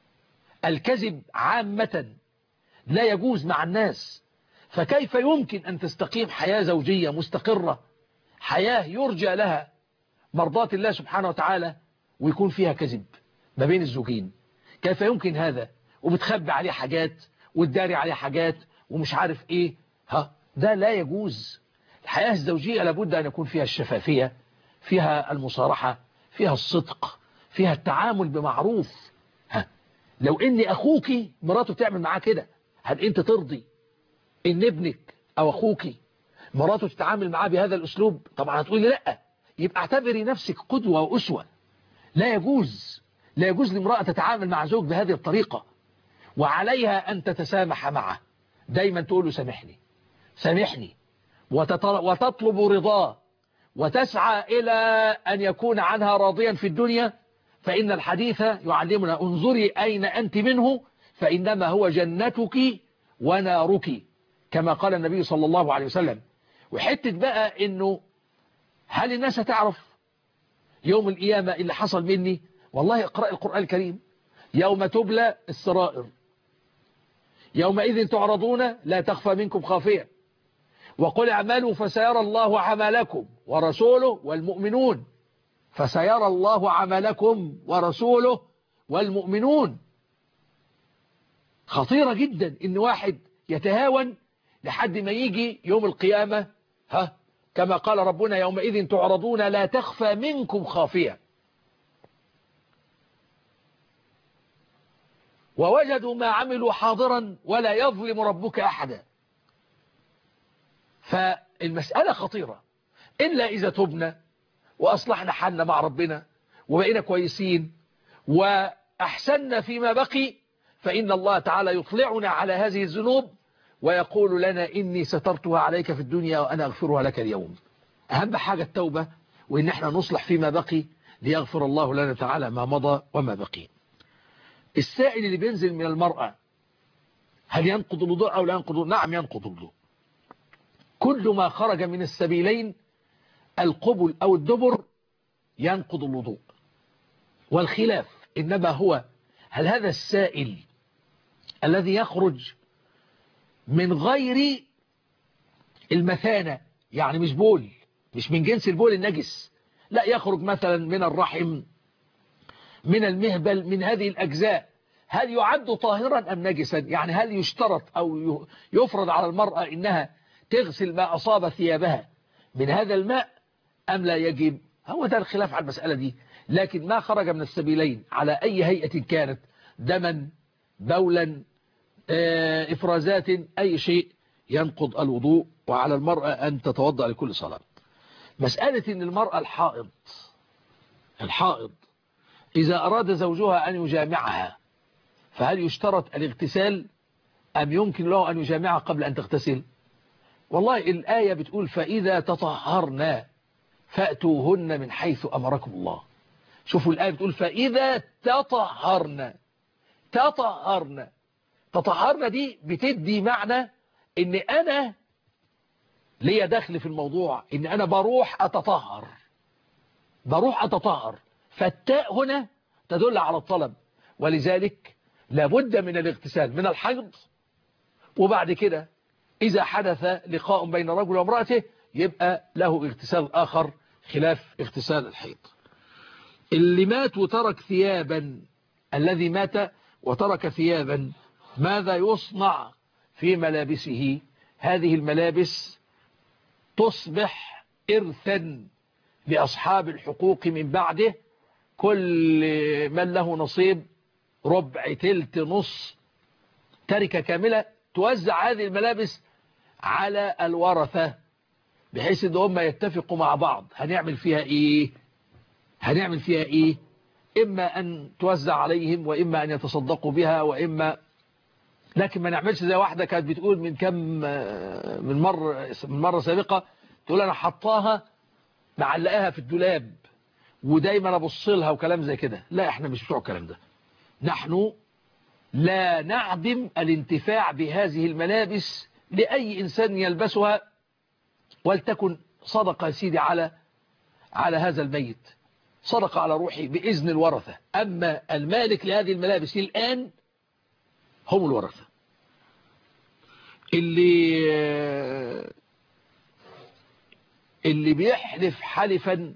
الكذب عامة لا يجوز مع الناس فكيف يمكن أن تستقيم حياة زوجية مستقرة حياة يرجى لها مرضاة الله سبحانه وتعالى ويكون فيها كذب ما بين الزوجين كيف يمكن هذا وبتخبي عليه حاجات وتداري عليه حاجات ومش عارف ايه ها ده لا يجوز الحياة الزوجية لابد أن يكون فيها الشفافية فيها المصارحة فيها الصدق فيها التعامل بمعروف ها لو اني اخوك مراته تعمل معاه كده هل انت ترضي ان ابنك او اخوك مراته تتعامل معاه بهذا الاسلوب طبعا هتقولي لا يبقى اعتبري نفسك قدوة واسوة لا يجوز لا يجوز لامرأة تتعامل مع زوج بهذه الطريقة وعليها ان تتسامح معه دايما تقول له سامحني سامحني وتطلب رضاه وتسعى إلى أن يكون عنها راضيا في الدنيا فإن الحديث يعلمنا انظري أين أنت منه فإنما هو جنتك ونارك كما قال النبي صلى الله عليه وسلم وحتة بقى إنه هل الناس تعرف يوم القيامة اللي حصل مني والله اقرأ القرآن الكريم يوم تبلى السرائر يومئذ تعرضون لا تخفى منكم خافية وقل اعملوا فسيرى الله عملكم ورسوله والمؤمنون فسيرى الله عملكم ورسوله والمؤمنون خطيرة جدا ان واحد يتهاون لحد ما يجي يوم القيامة ها كما قال ربنا يومئذ تعرضون لا تخفى منكم خافية ووجدوا ما عملوا حاضرا ولا يظلم ربك أحدا فالمسألة خطيرة إلا إذا تبنا وأصلحنا حالنا مع ربنا وبقينا كويسين وأحسننا فيما بقي فإن الله تعالى يطلعنا على هذه الذنوب ويقول لنا إني سترتها عليك في الدنيا وأنا أغفرها لك اليوم أهم حاجة التوبة وإن احنا نصلح فيما بقي ليغفر الله لنا تعالى ما مضى وما بقي السائل اللي بينزل من المرأة هل ينقض الوضوء أو لا ينقض الوضوء نعم ينقض الوضوء كل ما خرج من السبيلين القبل أو الدبر ينقض الوضوء والخلاف إنما هو هل هذا السائل الذي يخرج من غير المثانة يعني مش بول مش من جنس البول النجس لا يخرج مثلا من الرحم من المهبل من هذه الأجزاء هل يعد طاهرا أم نجسا يعني هل يشترط أو يفرض على المرأة إنها تغسل ما أصاب ثيابها من هذا الماء أم لا يجب هو ده الخلاف على المسألة دي لكن ما خرج من السبيلين على أي هيئة كانت دما بولا إفرازات أي شيء ينقض الوضوء وعلى المرأة أن تتوضأ لكل صلاة مسألة أن المرأة الحائض الحائض إذا أراد زوجها أن يجامعها فهل يشترط الاغتسال أم يمكن له أن يجامعها قبل أن تغتسل والله الآية بتقول فإذا تطهرنا فأتوهن من حيث أمركم الله شوفوا الآية بتقول فإذا تطهرنا تطهرنا تطهرنا دي بتدي معنى ان انا ليا دخل في الموضوع ان انا بروح اتطهر بروح اتطهر فالتاء هنا تدل على الطلب ولذلك لابد من الاغتسال من الحيض وبعد كده اذا حدث لقاء بين رجل وامرأته يبقى له اغتسال اخر خلاف اغتسال الحيض اللي مات وترك ثيابا الذي مات وترك ثيابا ماذا يصنع في ملابسه هذه الملابس تصبح إرثا لأصحاب الحقوق من بعده كل من له نصيب ربع تلت نص تركة كاملة توزع هذه الملابس على الورثة بحيث ان هم يتفقوا مع بعض هنعمل فيها ايه هنعمل فيها ايه اما ان توزع عليهم واما ان يتصدقوا بها واما لكن ما نعملش زي واحدة كانت بتقول من كم من مرة من مرة سابقة تقول انا حطاها معلقاها في الدولاب ودايما ابص لها وكلام زي كده لا احنا مش بتوع الكلام ده نحن لا نعدم الانتفاع بهذه الملابس لأي إنسان يلبسها ولتكن صدقة يا سيدي على على هذا الميت صدقة على روحي بإذن الورثة أما المالك لهذه الملابس الآن هم الورثة اللي اللي بيحلف حلفا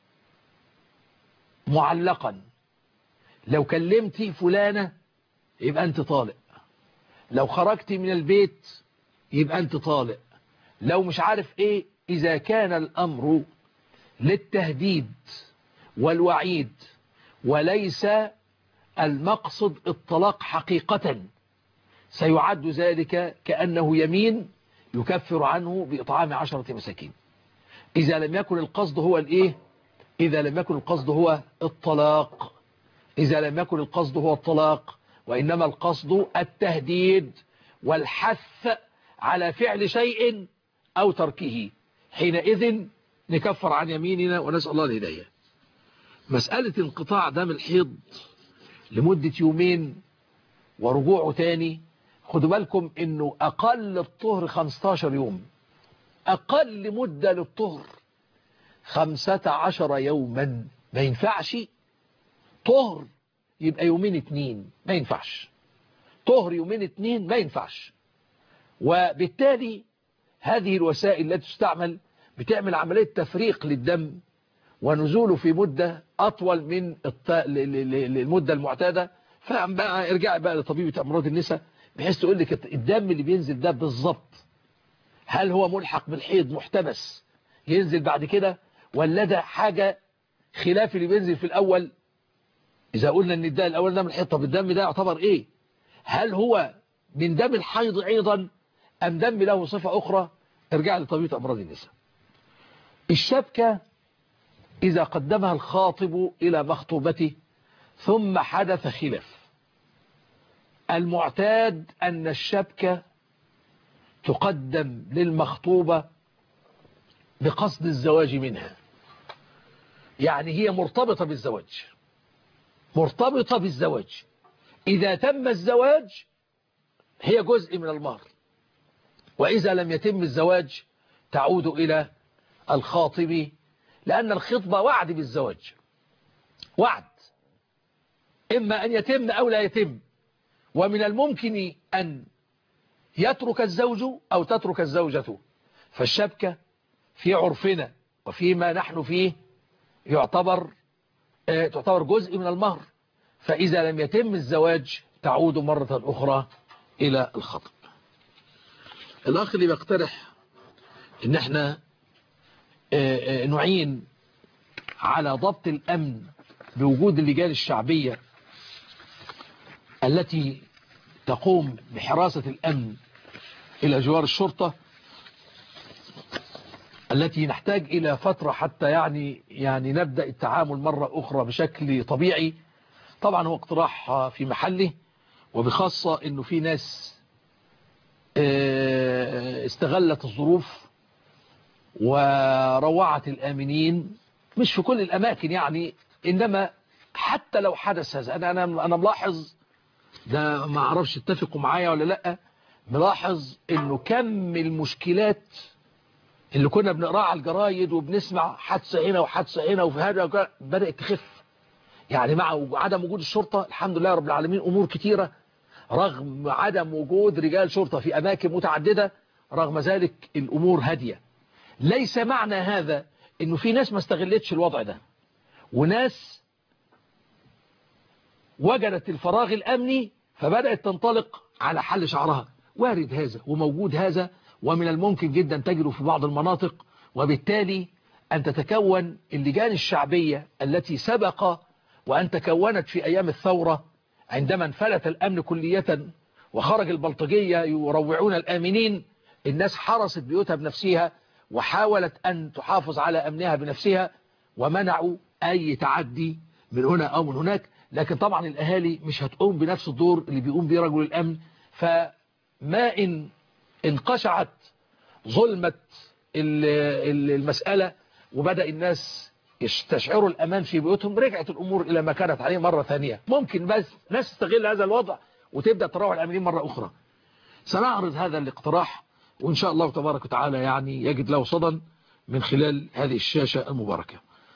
معلقا لو كلمتي فلانة يبقى أنت طالق لو خرجت من البيت يبقى أنت طالق لو مش عارف إيه إذا كان الأمر للتهديد والوعيد وليس المقصد الطلاق حقيقة سيعد ذلك كأنه يمين يكفر عنه بإطعام عشرة مساكين إذا لم يكن القصد هو الإيه إذا لم يكن القصد هو الطلاق إذا لم يكن القصد هو الطلاق وإنما القصد التهديد والحث على فعل شيء أو تركه حينئذ نكفر عن يميننا ونسأل الله الهداية مسألة انقطاع دم الحيض لمدة يومين ورجوعه تاني خدوا بالكم انه اقل الطهر 15 يوم اقل مدة للطهر 15 يوما ما ينفعش طهر يبقى يومين اتنين ما ينفعش طهر يومين اتنين ما ينفعش وبالتالي هذه الوسائل التي تستعمل بتعمل عملية تفريق للدم ونزوله في مدة أطول من الط... المدة المعتادة فبقى ارجع بقى لطبيبة أمراض النساء بحيث تقول لك الدم اللي بينزل ده بالظبط هل هو ملحق بالحيض محتبس ينزل بعد كده ولا ده حاجة خلاف اللي بينزل في الأول إذا قلنا أن الدم الأول ده من الحيض طب الدم ده يعتبر إيه هل هو من دم الحيض أيضا أم دم له صفة أخرى ارجع لطبيبة أمراض النساء الشبكة إذا قدمها الخاطب إلى مخطوبته ثم حدث خلاف المعتاد أن الشبكة تقدم للمخطوبة بقصد الزواج منها يعني هي مرتبطة بالزواج مرتبطة بالزواج إذا تم الزواج هي جزء من المهر وإذا لم يتم الزواج تعود إلى الخاطب لأن الخطبة وعد بالزواج وعد إما أن يتم أو لا يتم ومن الممكن أن يترك الزوج أو تترك الزوجة فالشبكة في عرفنا وفيما نحن فيه يعتبر اه تعتبر جزء من المهر فإذا لم يتم الزواج تعود مرة أخرى إلى الخطب الأخ اللي بيقترح إن احنا اه اه نعين على ضبط الأمن بوجود اللجان الشعبية التي تقوم بحراسة الأمن إلى جوار الشرطة التي نحتاج إلى فترة حتى يعني يعني نبدأ التعامل مرة أخرى بشكل طبيعي طبعا هو اقتراح في محله وبخاصة أنه في ناس استغلت الظروف وروعت الآمنين مش في كل الأماكن يعني إنما حتى لو حدث هذا أنا, أنا, أنا ملاحظ ده ما أعرفش اتفقوا معايا ولا لأ ملاحظ إنه كم المشكلات اللي كنا بنقرأها على الجرايد وبنسمع حادثة هنا وحادثة هنا وفي هذا بدأت تخف يعني مع عدم وجود الشرطة الحمد لله رب العالمين أمور كتيرة رغم عدم وجود رجال شرطة في أماكن متعددة رغم ذلك الأمور هادية ليس معنى هذا انه في ناس ما استغلتش الوضع ده وناس وجدت الفراغ الأمني فبدأت تنطلق على حل شعرها وارد هذا وموجود هذا ومن الممكن جدا تجده في بعض المناطق وبالتالي أن تتكون اللجان الشعبية التي سبق وأن تكونت في أيام الثورة عندما انفلت الأمن كلية وخرج البلطجية يروعون الآمنين الناس حرست بيوتها بنفسها وحاولت أن تحافظ على أمنها بنفسها ومنعوا أي تعدي من هنا أو من هناك لكن طبعا الأهالي مش هتقوم بنفس الدور اللي بيقوم بيه رجل الأمن فما إن انقشعت ظلمة المسألة وبدأ الناس يستشعروا الأمان في بيوتهم رجعت الأمور إلى ما كانت عليه مرة ثانية ممكن بس ناس تستغل هذا الوضع وتبدأ تروح الأمنين مرة أخرى سنعرض هذا الاقتراح وإن شاء الله تبارك وتعالى يعني يجد له صدى من خلال هذه الشاشة المباركة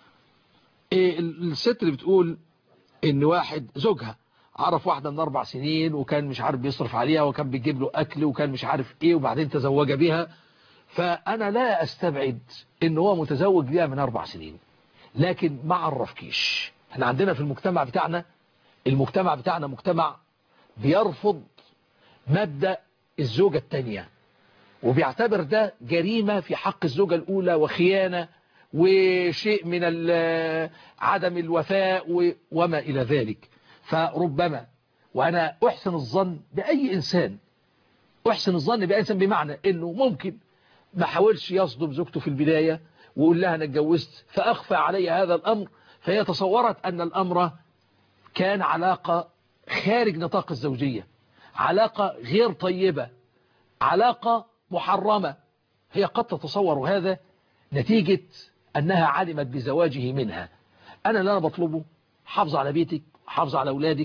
إيه الست اللي بتقول إن واحد زوجها عرف واحدة من أربع سنين وكان مش عارف بيصرف عليها وكان بيجيب له أكل وكان مش عارف إيه وبعدين تزوج بها فأنا لا أستبعد إن هو متزوج بها من أربع سنين لكن ما عرفكيش احنا عندنا في المجتمع بتاعنا المجتمع بتاعنا مجتمع بيرفض مبدأ الزوجة التانية وبيعتبر ده جريمة في حق الزوجة الأولى وخيانة وشيء من عدم الوفاء وما إلى ذلك فربما وأنا أحسن الظن بأي إنسان أحسن الظن بأي إنسان بمعنى أنه ممكن ما حاولش يصدم زوجته في البداية ويقول لها أنا اتجوزت فأخفى علي هذا الأمر فهي تصورت أن الأمر كان علاقة خارج نطاق الزوجية علاقة غير طيبة علاقة محرمة هي قد تتصور هذا نتيجة أنها علمت بزواجه منها أنا اللي أنا بطلبه حافظ على بيتك حافظ على أولادك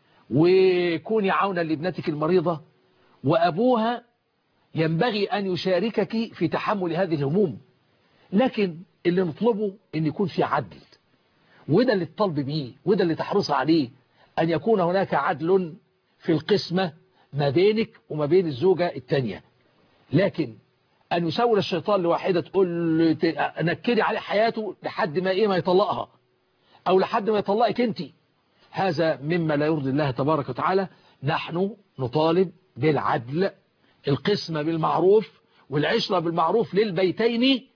وكوني عونا لابنتك المريضة وأبوها ينبغي أن يشاركك في تحمل هذه الهموم لكن اللي نطلبه أن يكون في عدل وده اللي الطلب بيه وده اللي تحرص عليه أن يكون هناك عدل في القسمة ما بينك وما بين الزوجة التانية لكن أن يسول الشيطان لواحدة تقول نكدي عليه حياته لحد ما إيه ما يطلقها أو لحد ما يطلقك أنت هذا مما لا يرضي الله تبارك وتعالى نحن نطالب بالعدل القسمة بالمعروف والعشرة بالمعروف للبيتين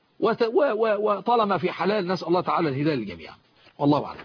وطالما في حلال نسأل الله تعالى الهداية للجميع والله أعلم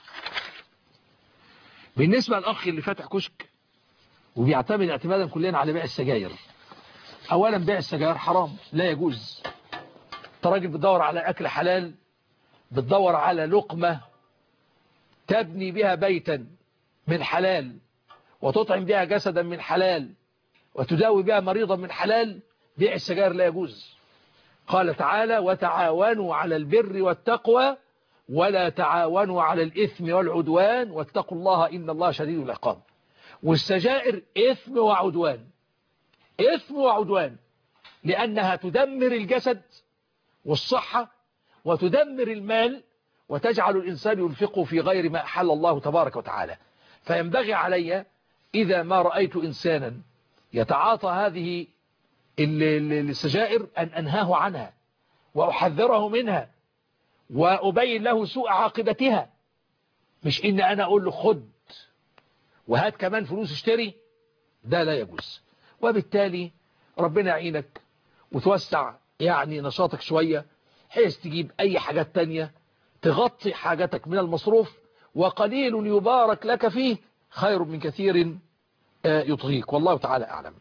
بالنسبة للأخ اللي فاتح كشك وبيعتمد اعتمادا كليا على بيع السجاير أولا بيع السجاير حرام لا يجوز انت راجل بتدور على أكل حلال بتدور على لقمة تبني بها بيتا من حلال وتطعم بها جسدا من حلال وتداوي بها مريضا من حلال بيع السجاير لا يجوز قال تعالى وتعاونوا على البر والتقوى ولا تعاونوا على الإثم والعدوان واتقوا الله إن الله شديد العقاب والسجائر إثم وعدوان إثم وعدوان لأنها تدمر الجسد والصحة وتدمر المال وتجعل الإنسان ينفقه في غير ما أحل الله تبارك وتعالى فينبغي علي إذا ما رأيت إنسانا يتعاطى هذه السجائر أن أنهاه عنها وأحذره منها وأبين له سوء عاقبتها مش إن أنا أقول له خد وهات كمان فلوس اشتري ده لا يجوز وبالتالي ربنا يعينك وتوسع يعني نشاطك شوية حيث تجيب أي حاجات تانية تغطي حاجتك من المصروف وقليل يبارك لك فيه خير من كثير يطغيك والله تعالى أعلم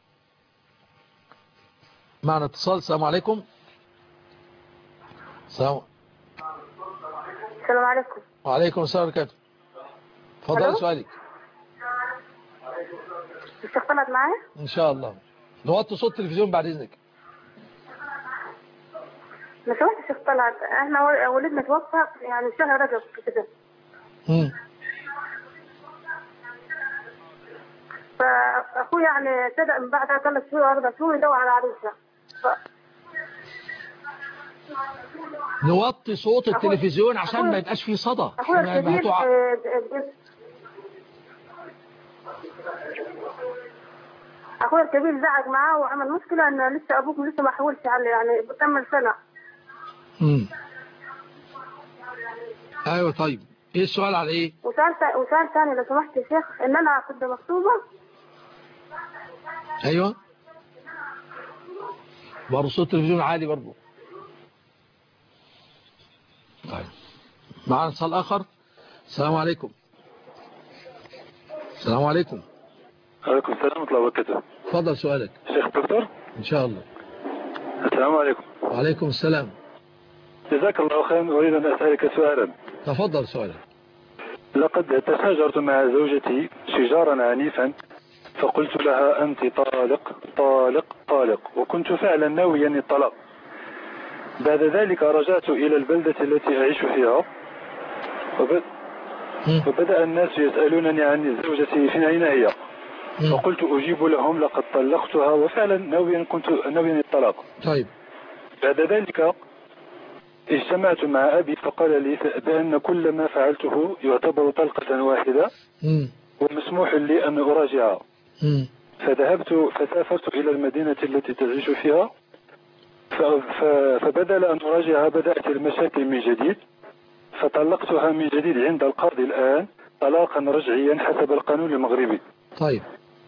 معنا اتصال السلام عليكم السلام السلام عليكم وعليكم السلام ورحمة الله تفضل سؤالك الشيخ طلعت معايا ان شاء الله نوطي صوت التلفزيون بعد اذنك لو سمحت الشيخ طلعت احنا ولدنا توفى يعني شهر رجب كده فاخوي يعني ابتدى من بعد ثلاث شهور اربع شهور يدور على عروسه ف... نوطي صوت التلفزيون عشان ما يبقاش فيه صدى اخويا الكبير هتوع- آه، آه، اخويا الكبير زعق معاه وعمل مشكله ان لسه ابوك لسه ما حولش عليه يعني كمل سنه مم. ايوه طيب ايه السؤال على ايه وسؤال تا- وسؤال ثاني لو سمحت يا شيخ ان انا كنت مخطوبه ايوه برضه صوت التلفزيون عالي برضه طيب معنا اتصال اخر السلام عليكم السلام عليكم عليكم السلام ورحمة الله وبركاته اتفضل سؤالك شيخ دكتور ان شاء الله السلام عليكم وعليكم السلام جزاك الله خيرا أريد أن أسألك سؤالا تفضل سؤالك لقد تشاجرت مع زوجتي شجارا عنيفا فقلت لها أنت طالق طالق طالق وكنت فعلا ناويا الطلاق بعد ذلك رجعت إلى البلدة التي أعيش فيها وب... وبدأ الناس يسألونني عن زوجتي فين أين هي فقلت أجيب لهم لقد طلقتها وفعلا ناويا كنت ناويا الطلاق طيب بعد ذلك اجتمعت مع أبي فقال لي بأن كل ما فعلته يعتبر طلقة واحدة مم. ومسموح لي أن أراجعها مم. فذهبت فسافرت إلى المدينة التي تعيش فيها ف- ف- فبدل أن أراجعها بدأت المشاكل من جديد فطلقتها من جديد عند القاضي الآن طلاقا رجعيا حسب القانون المغربي طيب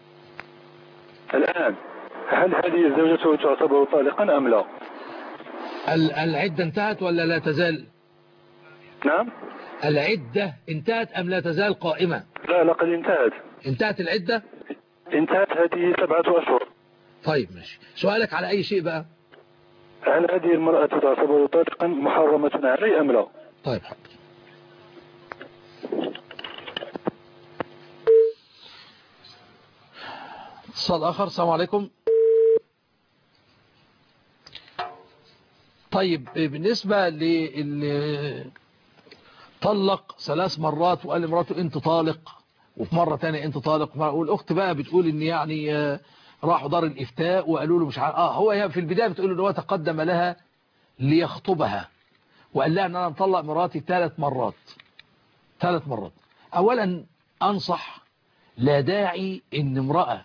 الآن هل هذه الزوجة تعتبر طالقا أم لا ال- العدة انتهت ولا لا تزال نعم العدة انتهت أم لا تزال قائمة لا لقد انتهت انتهت العدة انتهت هذه سبعة أشهر طيب ماشي سؤالك على أي شيء بقى هل هذه المرأة تعتبر طالقا محرمة علي أم لا طيب حاضر اتصال آخر السلام عليكم طيب بالنسبة للي طلق ثلاث مرات وقال لمراته انت طالق وفي مرة تانية انت طالق والاخت بقى بتقول ان يعني آه، راحوا دار الافتاء وقالوا له مش عارف اه هو هي في البداية بتقول ان هو تقدم لها ليخطبها وقال لها ان انا مطلق مراتي ثلاث مرات ثلاث مرات اولا انصح لا داعي ان امرأة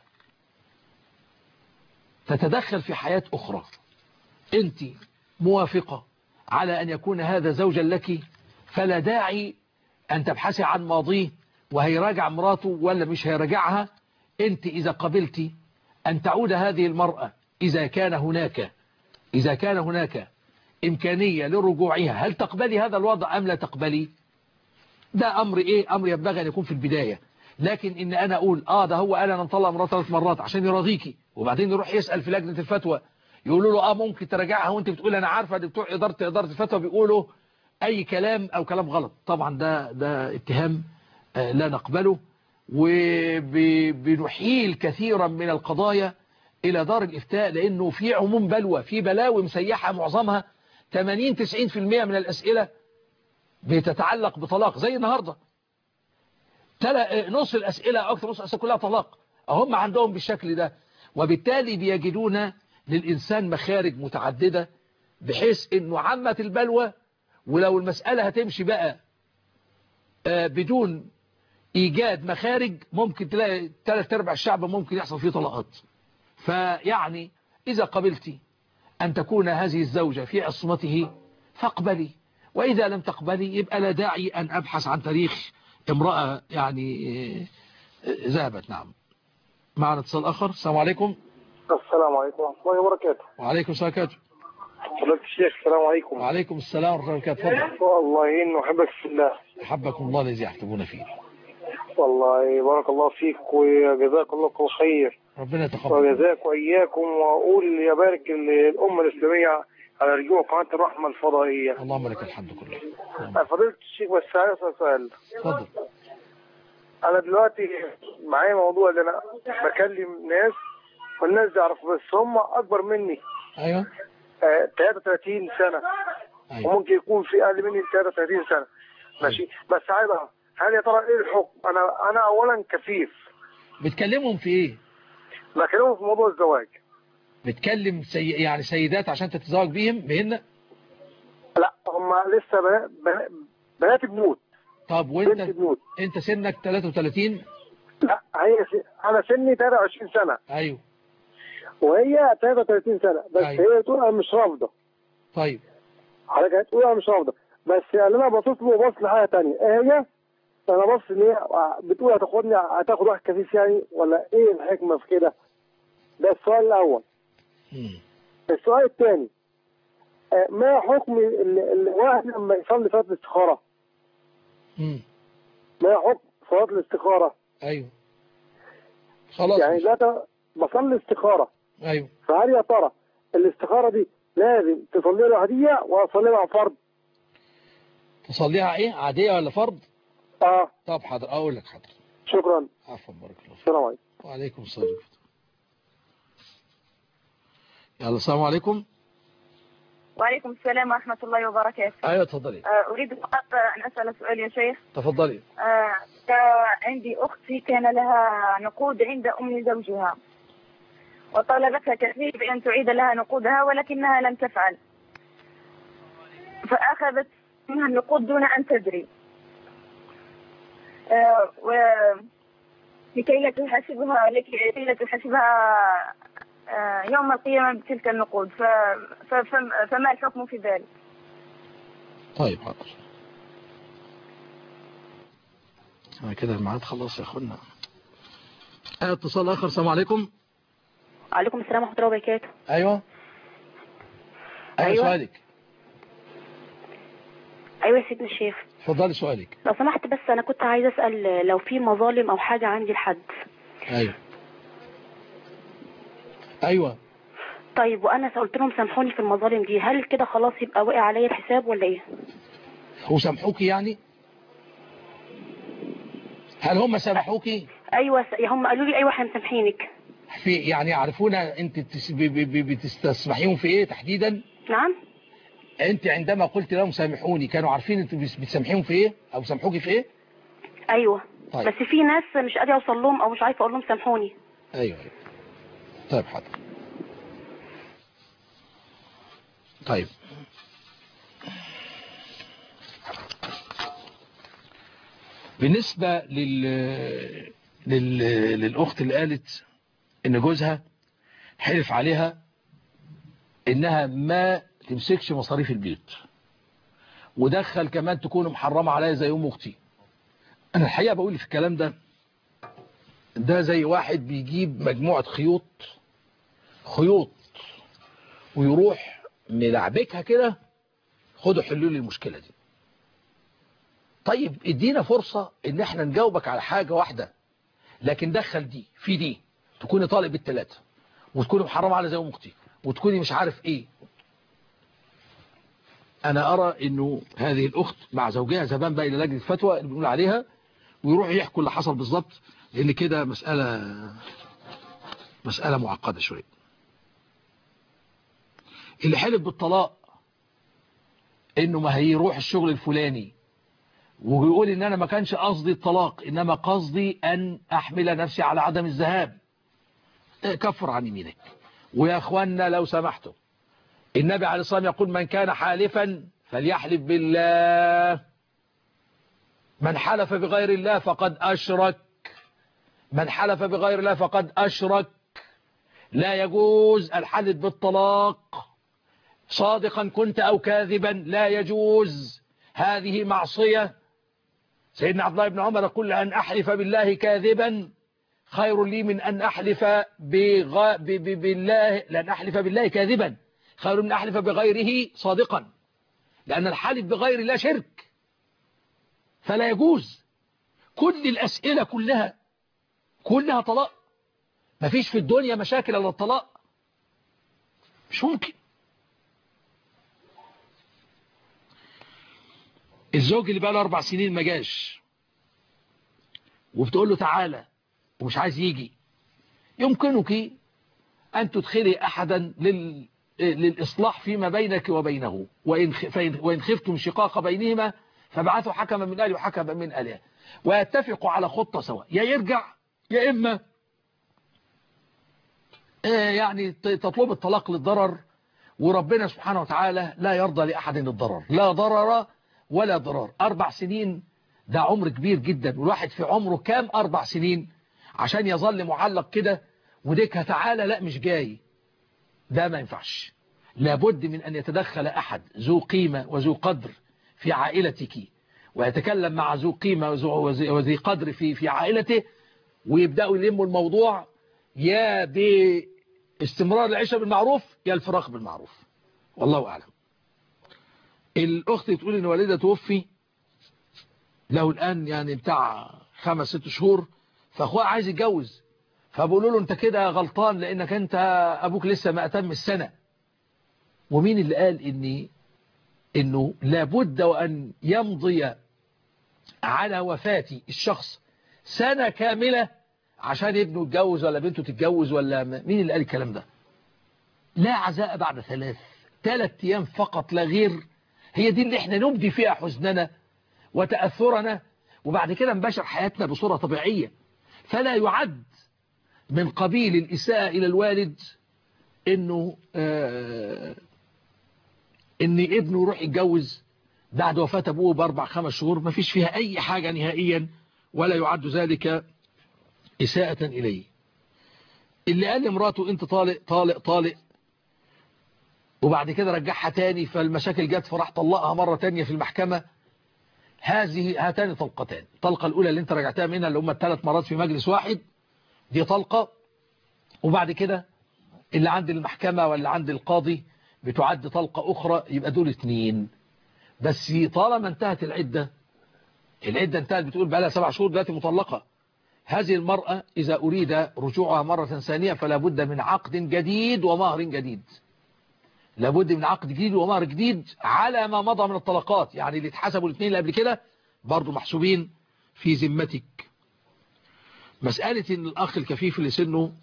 تتدخل في حياة اخرى انت موافقة على ان يكون هذا زوجا لك فلا داعي ان تبحثي عن ماضيه وهيراجع مراته ولا مش هيراجعها انت اذا قبلت ان تعود هذه المرأة اذا كان هناك اذا كان هناك إمكانية لرجوعها هل تقبلي هذا الوضع أم لا تقبلي ده أمر إيه أمر ينبغي أن يكون في البداية لكن إن أنا أقول آه ده هو قال أنا مطلع مرات ثلاث مرات عشان يراضيكي وبعدين يروح يسأل في لجنة الفتوى يقولوا له آه ممكن تراجعها وأنت بتقول أنا عارفة دي بتوع إدارة إدارة الفتوى بيقولوا أي كلام أو كلام غلط طبعا ده ده اتهام آه لا نقبله وبنحيل كثيرا من القضايا إلى دار الإفتاء لأنه في عموم بلوى في بلاوي مسيحة معظمها 80-90% من الأسئلة بتتعلق بطلاق زي النهاردة تلا نص الأسئلة أو أكثر نص الأسئلة كلها طلاق هم عندهم بالشكل ده وبالتالي بيجدون للإنسان مخارج متعددة بحيث أنه عامة البلوى ولو المسألة هتمشي بقى آه، بدون إيجاد مخارج ممكن تلاقي ثلاث أرباع الشعب ممكن يحصل فيه طلاقات فيعني إذا قبلتي أن تكون هذه الزوجة في عصمته فاقبلي وإذا لم تقبلي يبقى لا داعي أن أبحث عن تاريخ امرأة يعني آه، ذهبت نعم معنا اتصال آخر السلام عليكم السلام عليكم ورحمة الله وبركاته وعليكم السلام عليكم فضيلة الشيخ السلام عليكم وعليكم السلام ورحمة الله وبركاته تفضل والله إنه أحبك في الله أحبكم الله الذي يحبون فيه والله بارك الله فيك وجزاك الله كل خير ربنا يتقبل وجزاك وإياكم وأقول يا بارك الأمة الإسلامية على رجوع قناة الرحمة الفضائية اللهم لك الحمد كله فضيلة الشيخ بس عايز أسأل سؤال اتفضل أنا دلوقتي معايا موضوع اللي أنا بكلم ناس والناس دي أعرف بس هم أكبر مني أيوه آه 33 سنة أيوة. وممكن يكون في أقل مني 33 سنة ماشي بس عايز أعرف هل يا ترى إيه الحكم؟ أنا أنا أولا كفيف بتكلمهم في إيه بكلمهم في موضوع الزواج بتكلم سي... يعني سيدات عشان تتزوج بيهم بهن لا هم لسه بنا- بنا- بنات بنوت طب وانت انت سنك 33 لا هي س... أنا سني 23 سنة ايوه وهي 33 سنة بس أيوة. هي تقول أنا مش رافضة طيب حضرتك هتقول أنا مش رافضة بس اللي أنا باصص له باص لحاجة تانية إيه هي؟ انا بص ان هي بتقول هتاخدني هتاخد واحد كفيف يعني ولا ايه الحكمه في كده ده السؤال الاول السؤال الثاني آه، ما حكم ال- الواحد لما يصلي صلاه الاستخاره ما حكم صلاه الاستخاره ايوه خلاص يعني لا بصلي استخاره ايوه فهل يا ترى الاستخاره دي لازم تصلي له هديه ولا تصلي له فرض تصليها ايه عادية ولا فرض اه طب حاضر اقول لك حاضر شكرا عفوا بارك الله فيك السلام عليكم وعليكم السلام يلا السلام عليكم وعليكم السلام ورحمة الله وبركاته ايوه اتفضلي آه، أريد فقط أن أسأل سؤال يا شيخ تفضلي آه، عندي أختي كان لها نقود عند أم زوجها وطالبتها كثير بأن تعيد لها نقودها ولكنها لم تفعل فأخذت منها النقود دون أن تدري آه، و لكي لا تحاسبها لكي لا تحاسبها آه، يوم القيامة بتلك النقود ف... ف... ف- فما الحكم في ذلك؟ طيب حاضر انا كده الميعاد خلاص يا اخوانا آه، اتصال اخر السلام عليكم وعليكم السلام ورحمة الله وبركاته ايوه ايوه أيوة. سؤالك أيوة يا سيدنا الشيخ اتفضلي سؤالك لو سمحت بس أنا كنت عايزة أسأل لو في مظالم أو حاجة عندي لحد ايوه ايوه طيب وأنا قلت لهم سامحوني في المظالم دي هل كده خلاص يبقى وقع عليا الحساب ولا إيه؟ وسامحوكي يعني هل هم سامحوكي أيوة س- هم قالوا لي أيوة احنا مسامحينك في يعني يعرفون انت بتس- ب- ب- ب- بتستسمحيهم في ايه تحديدا نعم انت عندما قلت لهم سامحوني كانوا عارفين انت بس- بتسامحيهم في ايه او سامحوكي في ايه أيوة طيب. بس في ناس مش قادرة أوصل لهم أو مش عارفة أقول لهم سامحوني ايوه ايوه طيب حاضر طيب بالنسبة لل... لل... للأخت اللي قالت إن جوزها حلف عليها إنها ما تمسكش مصاريف البيت ودخل كمان تكون محرمة عليا زي أم أختي أنا الحقيقة بقول في الكلام ده ده زي واحد بيجيب مجموعة خيوط خيوط ويروح ملعبكها كده خدوا حلوا لي المشكلة دي طيب ادينا فرصة ان احنا نجاوبك على حاجة واحدة لكن دخل دي في دي تكوني طالق بالثلاثة وتكوني محرمة على زي ام اختي وتكوني مش عارف ايه انا ارى انه هذه الاخت مع زوجها زمان بقى الى لجنة فتوى اللي بنقول عليها ويروحوا يحكوا اللي حصل بالظبط لان كده مسألة مسألة معقدة شوية اللي حلف بالطلاق انه ما هيروح الشغل الفلاني وبيقول ان انا ما كانش قصدي الطلاق انما قصدي ان احمل نفسي على عدم الذهاب إيه، كفر عن يمينك ويا اخوانا لو سمحتوا النبي عليه الصلاة والسلام يقول من كان حالفا فليحلف بالله من حلف بغير الله فقد أشرك من حلف بغير الله فقد أشرك لا يجوز الحلف بالطلاق صادقا كنت أو كاذبا لا يجوز هذه معصية سيدنا عبد الله بن عمر يقول أن أحلف بالله كاذبا خير لي من أن أحلف بغ... ب... ب... بالله لأن أحلف بالله كاذبا خير من أحلف بغيره صادقا لأن الحلف بغير الله شرك فلا يجوز كل الأسئلة كلها كلها طلاق مفيش في الدنيا مشاكل الا الطلاق مش ممكن الزوج اللي بقى له أربع سنين ما جاش وبتقول له تعالى ومش عايز يجي يمكنك أن تدخلي أحدا لل... للإصلاح فيما بينك وبينه وإن, خ... فإن... وإن خفتم شقاق بينهما فبعثوا حكما من أهله وحكما من أهلها ويتفقوا على خطة سواء يا يرجع يا إما يعني تطلب الطلاق للضرر وربنا سبحانه وتعالى لا يرضى لأحد الضرر لا ضرر ولا ضرر أربع سنين ده عمر كبير جدا والواحد في عمره كام أربع سنين عشان يظل معلق كده وديكها تعالى لا مش جاي ده ما ينفعش لابد من أن يتدخل أحد ذو قيمة وذو قدر في عائلتك ويتكلم مع ذو قيمة وذو- وذي وذي قدر في في عائلته ويبدأوا يلموا الموضوع يا باستمرار العيشة بالمعروف يا الفراق بالمعروف والله أعلم الأخت تقول إن والدها توفي له الآن يعني بتاع خمس ست شهور فأخوها عايز يتجوز فبقولوا له أنت كده غلطان لأنك أنت أبوك لسه ما أتم السنة ومين اللي قال إني إنه لابد وأن يمضي على وفاة الشخص سنة كاملة عشان ابنه يتجوز ولا بنته تتجوز ولا م- مين اللي قال الكلام ده لا عزاء بعد ثلاث ثلاث أيام فقط لا غير هي دي اللي احنا نبدي فيها حزننا وتأثرنا وبعد كده نباشر حياتنا بصورة طبيعية فلا يعد من قبيل الإساءة إلى الوالد إنه آه إن ابنه يروح يتجوز بعد وفاة أبوه بأربع خمس شهور ما فيش فيها أي حاجة نهائيا ولا يعد ذلك إساءة إليه اللي قال لمراته أنت طالق طالق طالق وبعد كده رجعها تاني فالمشاكل جت فراح طلقها مرة تانية في المحكمة هذه هاتان طلقتان الطلقة الأولى اللي انت رجعتها منها اللي هم الثلاث مرات في مجلس واحد دي طلقة وبعد كده اللي عند المحكمة ولا عند القاضي بتعد طلقة أخرى يبقى دول اتنين بس طالما انتهت العدة العدة انتهت بتقول بقى لها سبع شهور دلوقتي مطلقة هذه المرأة إذا أريد رجوعها مرة ثانية فلا بد من عقد جديد ومهر جديد لابد من عقد جديد ومهر جديد على ما مضى من الطلقات يعني اللي اتحسبوا الاثنين اللي قبل كده برضو محسوبين في ذمتك مسألة ان الأخ الكفيف اللي سنه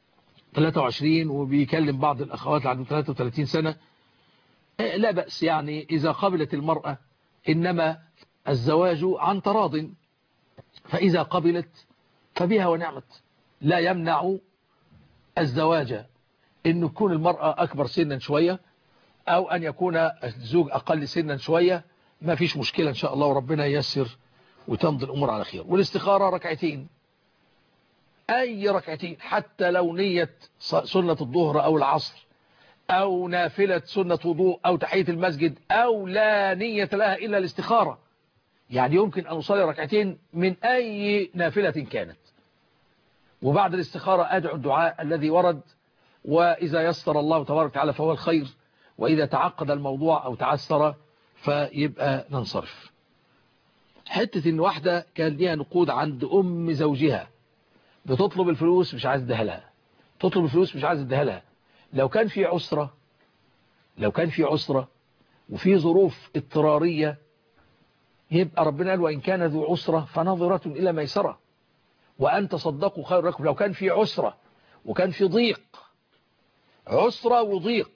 23 وبيكلم بعض الأخوات اللي عندهم 33 سنة آه، لا بأس يعني إذا قبلت المرأة إنما الزواج عن تراض فإذا قبلت فبها ونعمت لا يمنع الزواج أن تكون المرأة أكبر سنا شوية أو أن يكون الزوج أقل سنا شوية ما فيش مشكلة إن شاء الله وربنا ييسر وتمضي الأمور على خير والاستخارة ركعتين أي ركعتين حتى لو نية سنة الظهر أو العصر أو نافلة سنة وضوء أو تحية المسجد أو لا نية لها إلا الاستخارة يعني يمكن أن أصلي ركعتين من أي نافلة كانت وبعد الاستخارة أدعو الدعاء الذي ورد وإذا يسر الله تبارك وتعالى فهو الخير وإذا تعقد الموضوع أو تعسر فيبقى ننصرف حتة إن واحدة كان ليها نقود عند أم زوجها بتطلب الفلوس مش عايز اديها لها تطلب الفلوس مش عايز اديها لها لو كان في عسرة لو كان في عسرة وفي ظروف اضطرارية يبقى ربنا قال وإن كان ذو عسرة فنظرة إلى ميسرة وأن تصدقوا خير لكم لو كان في عسرة وكان في ضيق عسرة وضيق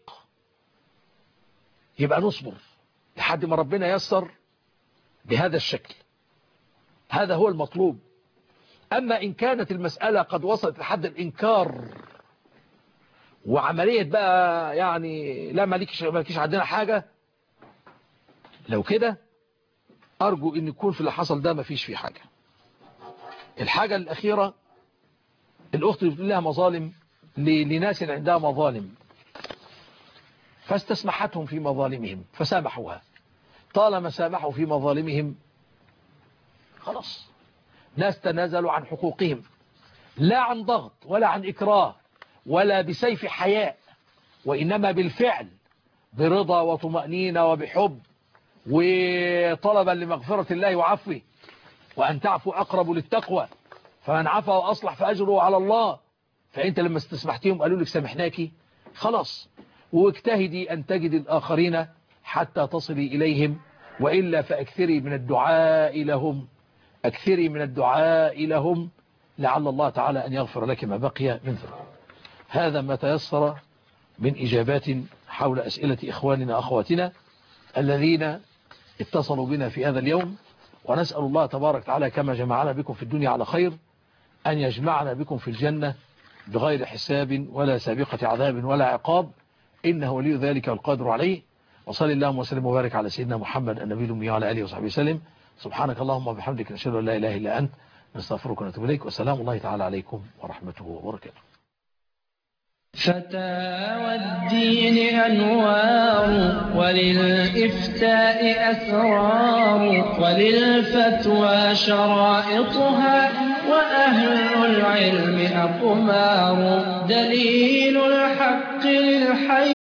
يبقى نصبر لحد ما ربنا يسر بهذا الشكل هذا هو المطلوب أما إن كانت المسألة قد وصلت لحد الإنكار وعملية بقى يعني لا مالكش مالكش عندنا حاجة لو كده أرجو إن يكون في اللي حصل ده مفيش فيه حاجة الحاجة الأخيرة الأخت بتقول لها مظالم لناس عندها مظالم فاستسمحتهم في مظالمهم فسامحوها طالما سامحوا في مظالمهم خلاص ناس تنازلوا عن حقوقهم لا عن ضغط ولا عن إكراه ولا بسيف حياء وإنما بالفعل برضا وطمأنينة وبحب وطلبا لمغفرة الله وعفوه وأن تعفو أقرب للتقوى فمن عفى وأصلح فأجره على الله فأنت لما استسمحتهم قالوا لك سامحناكي خلاص واجتهدي أن تجد الآخرين حتى تصلي إليهم وإلا فأكثري من الدعاء لهم أكثري من الدعاء لهم لعل الله تعالى أن يغفر لك ما بقي من ذنب هذا ما تيسر من إجابات حول أسئلة إخواننا أخواتنا الذين اتصلوا بنا في هذا اليوم ونسأل الله تبارك وتعالى كما جمعنا بكم في الدنيا على خير أن يجمعنا بكم في الجنة بغير حساب ولا سابقة عذاب ولا عقاب إنه ولي ذلك والقادر عليه وصل اللهم وسلم وبارك على سيدنا محمد النبي الأمي وعلى آله وصحبه وسلم سبحانك اللهم وبحمدك نشهد أن لا إله إلا أنت نستغفرك ونتوب إليك والسلام الله تعالى عليكم ورحمته وبركاته فتاوى الدين أنوار وللإفتاء أسرار وللفتوى شرائطها وأهل العلم أقمار دليل الحق للحي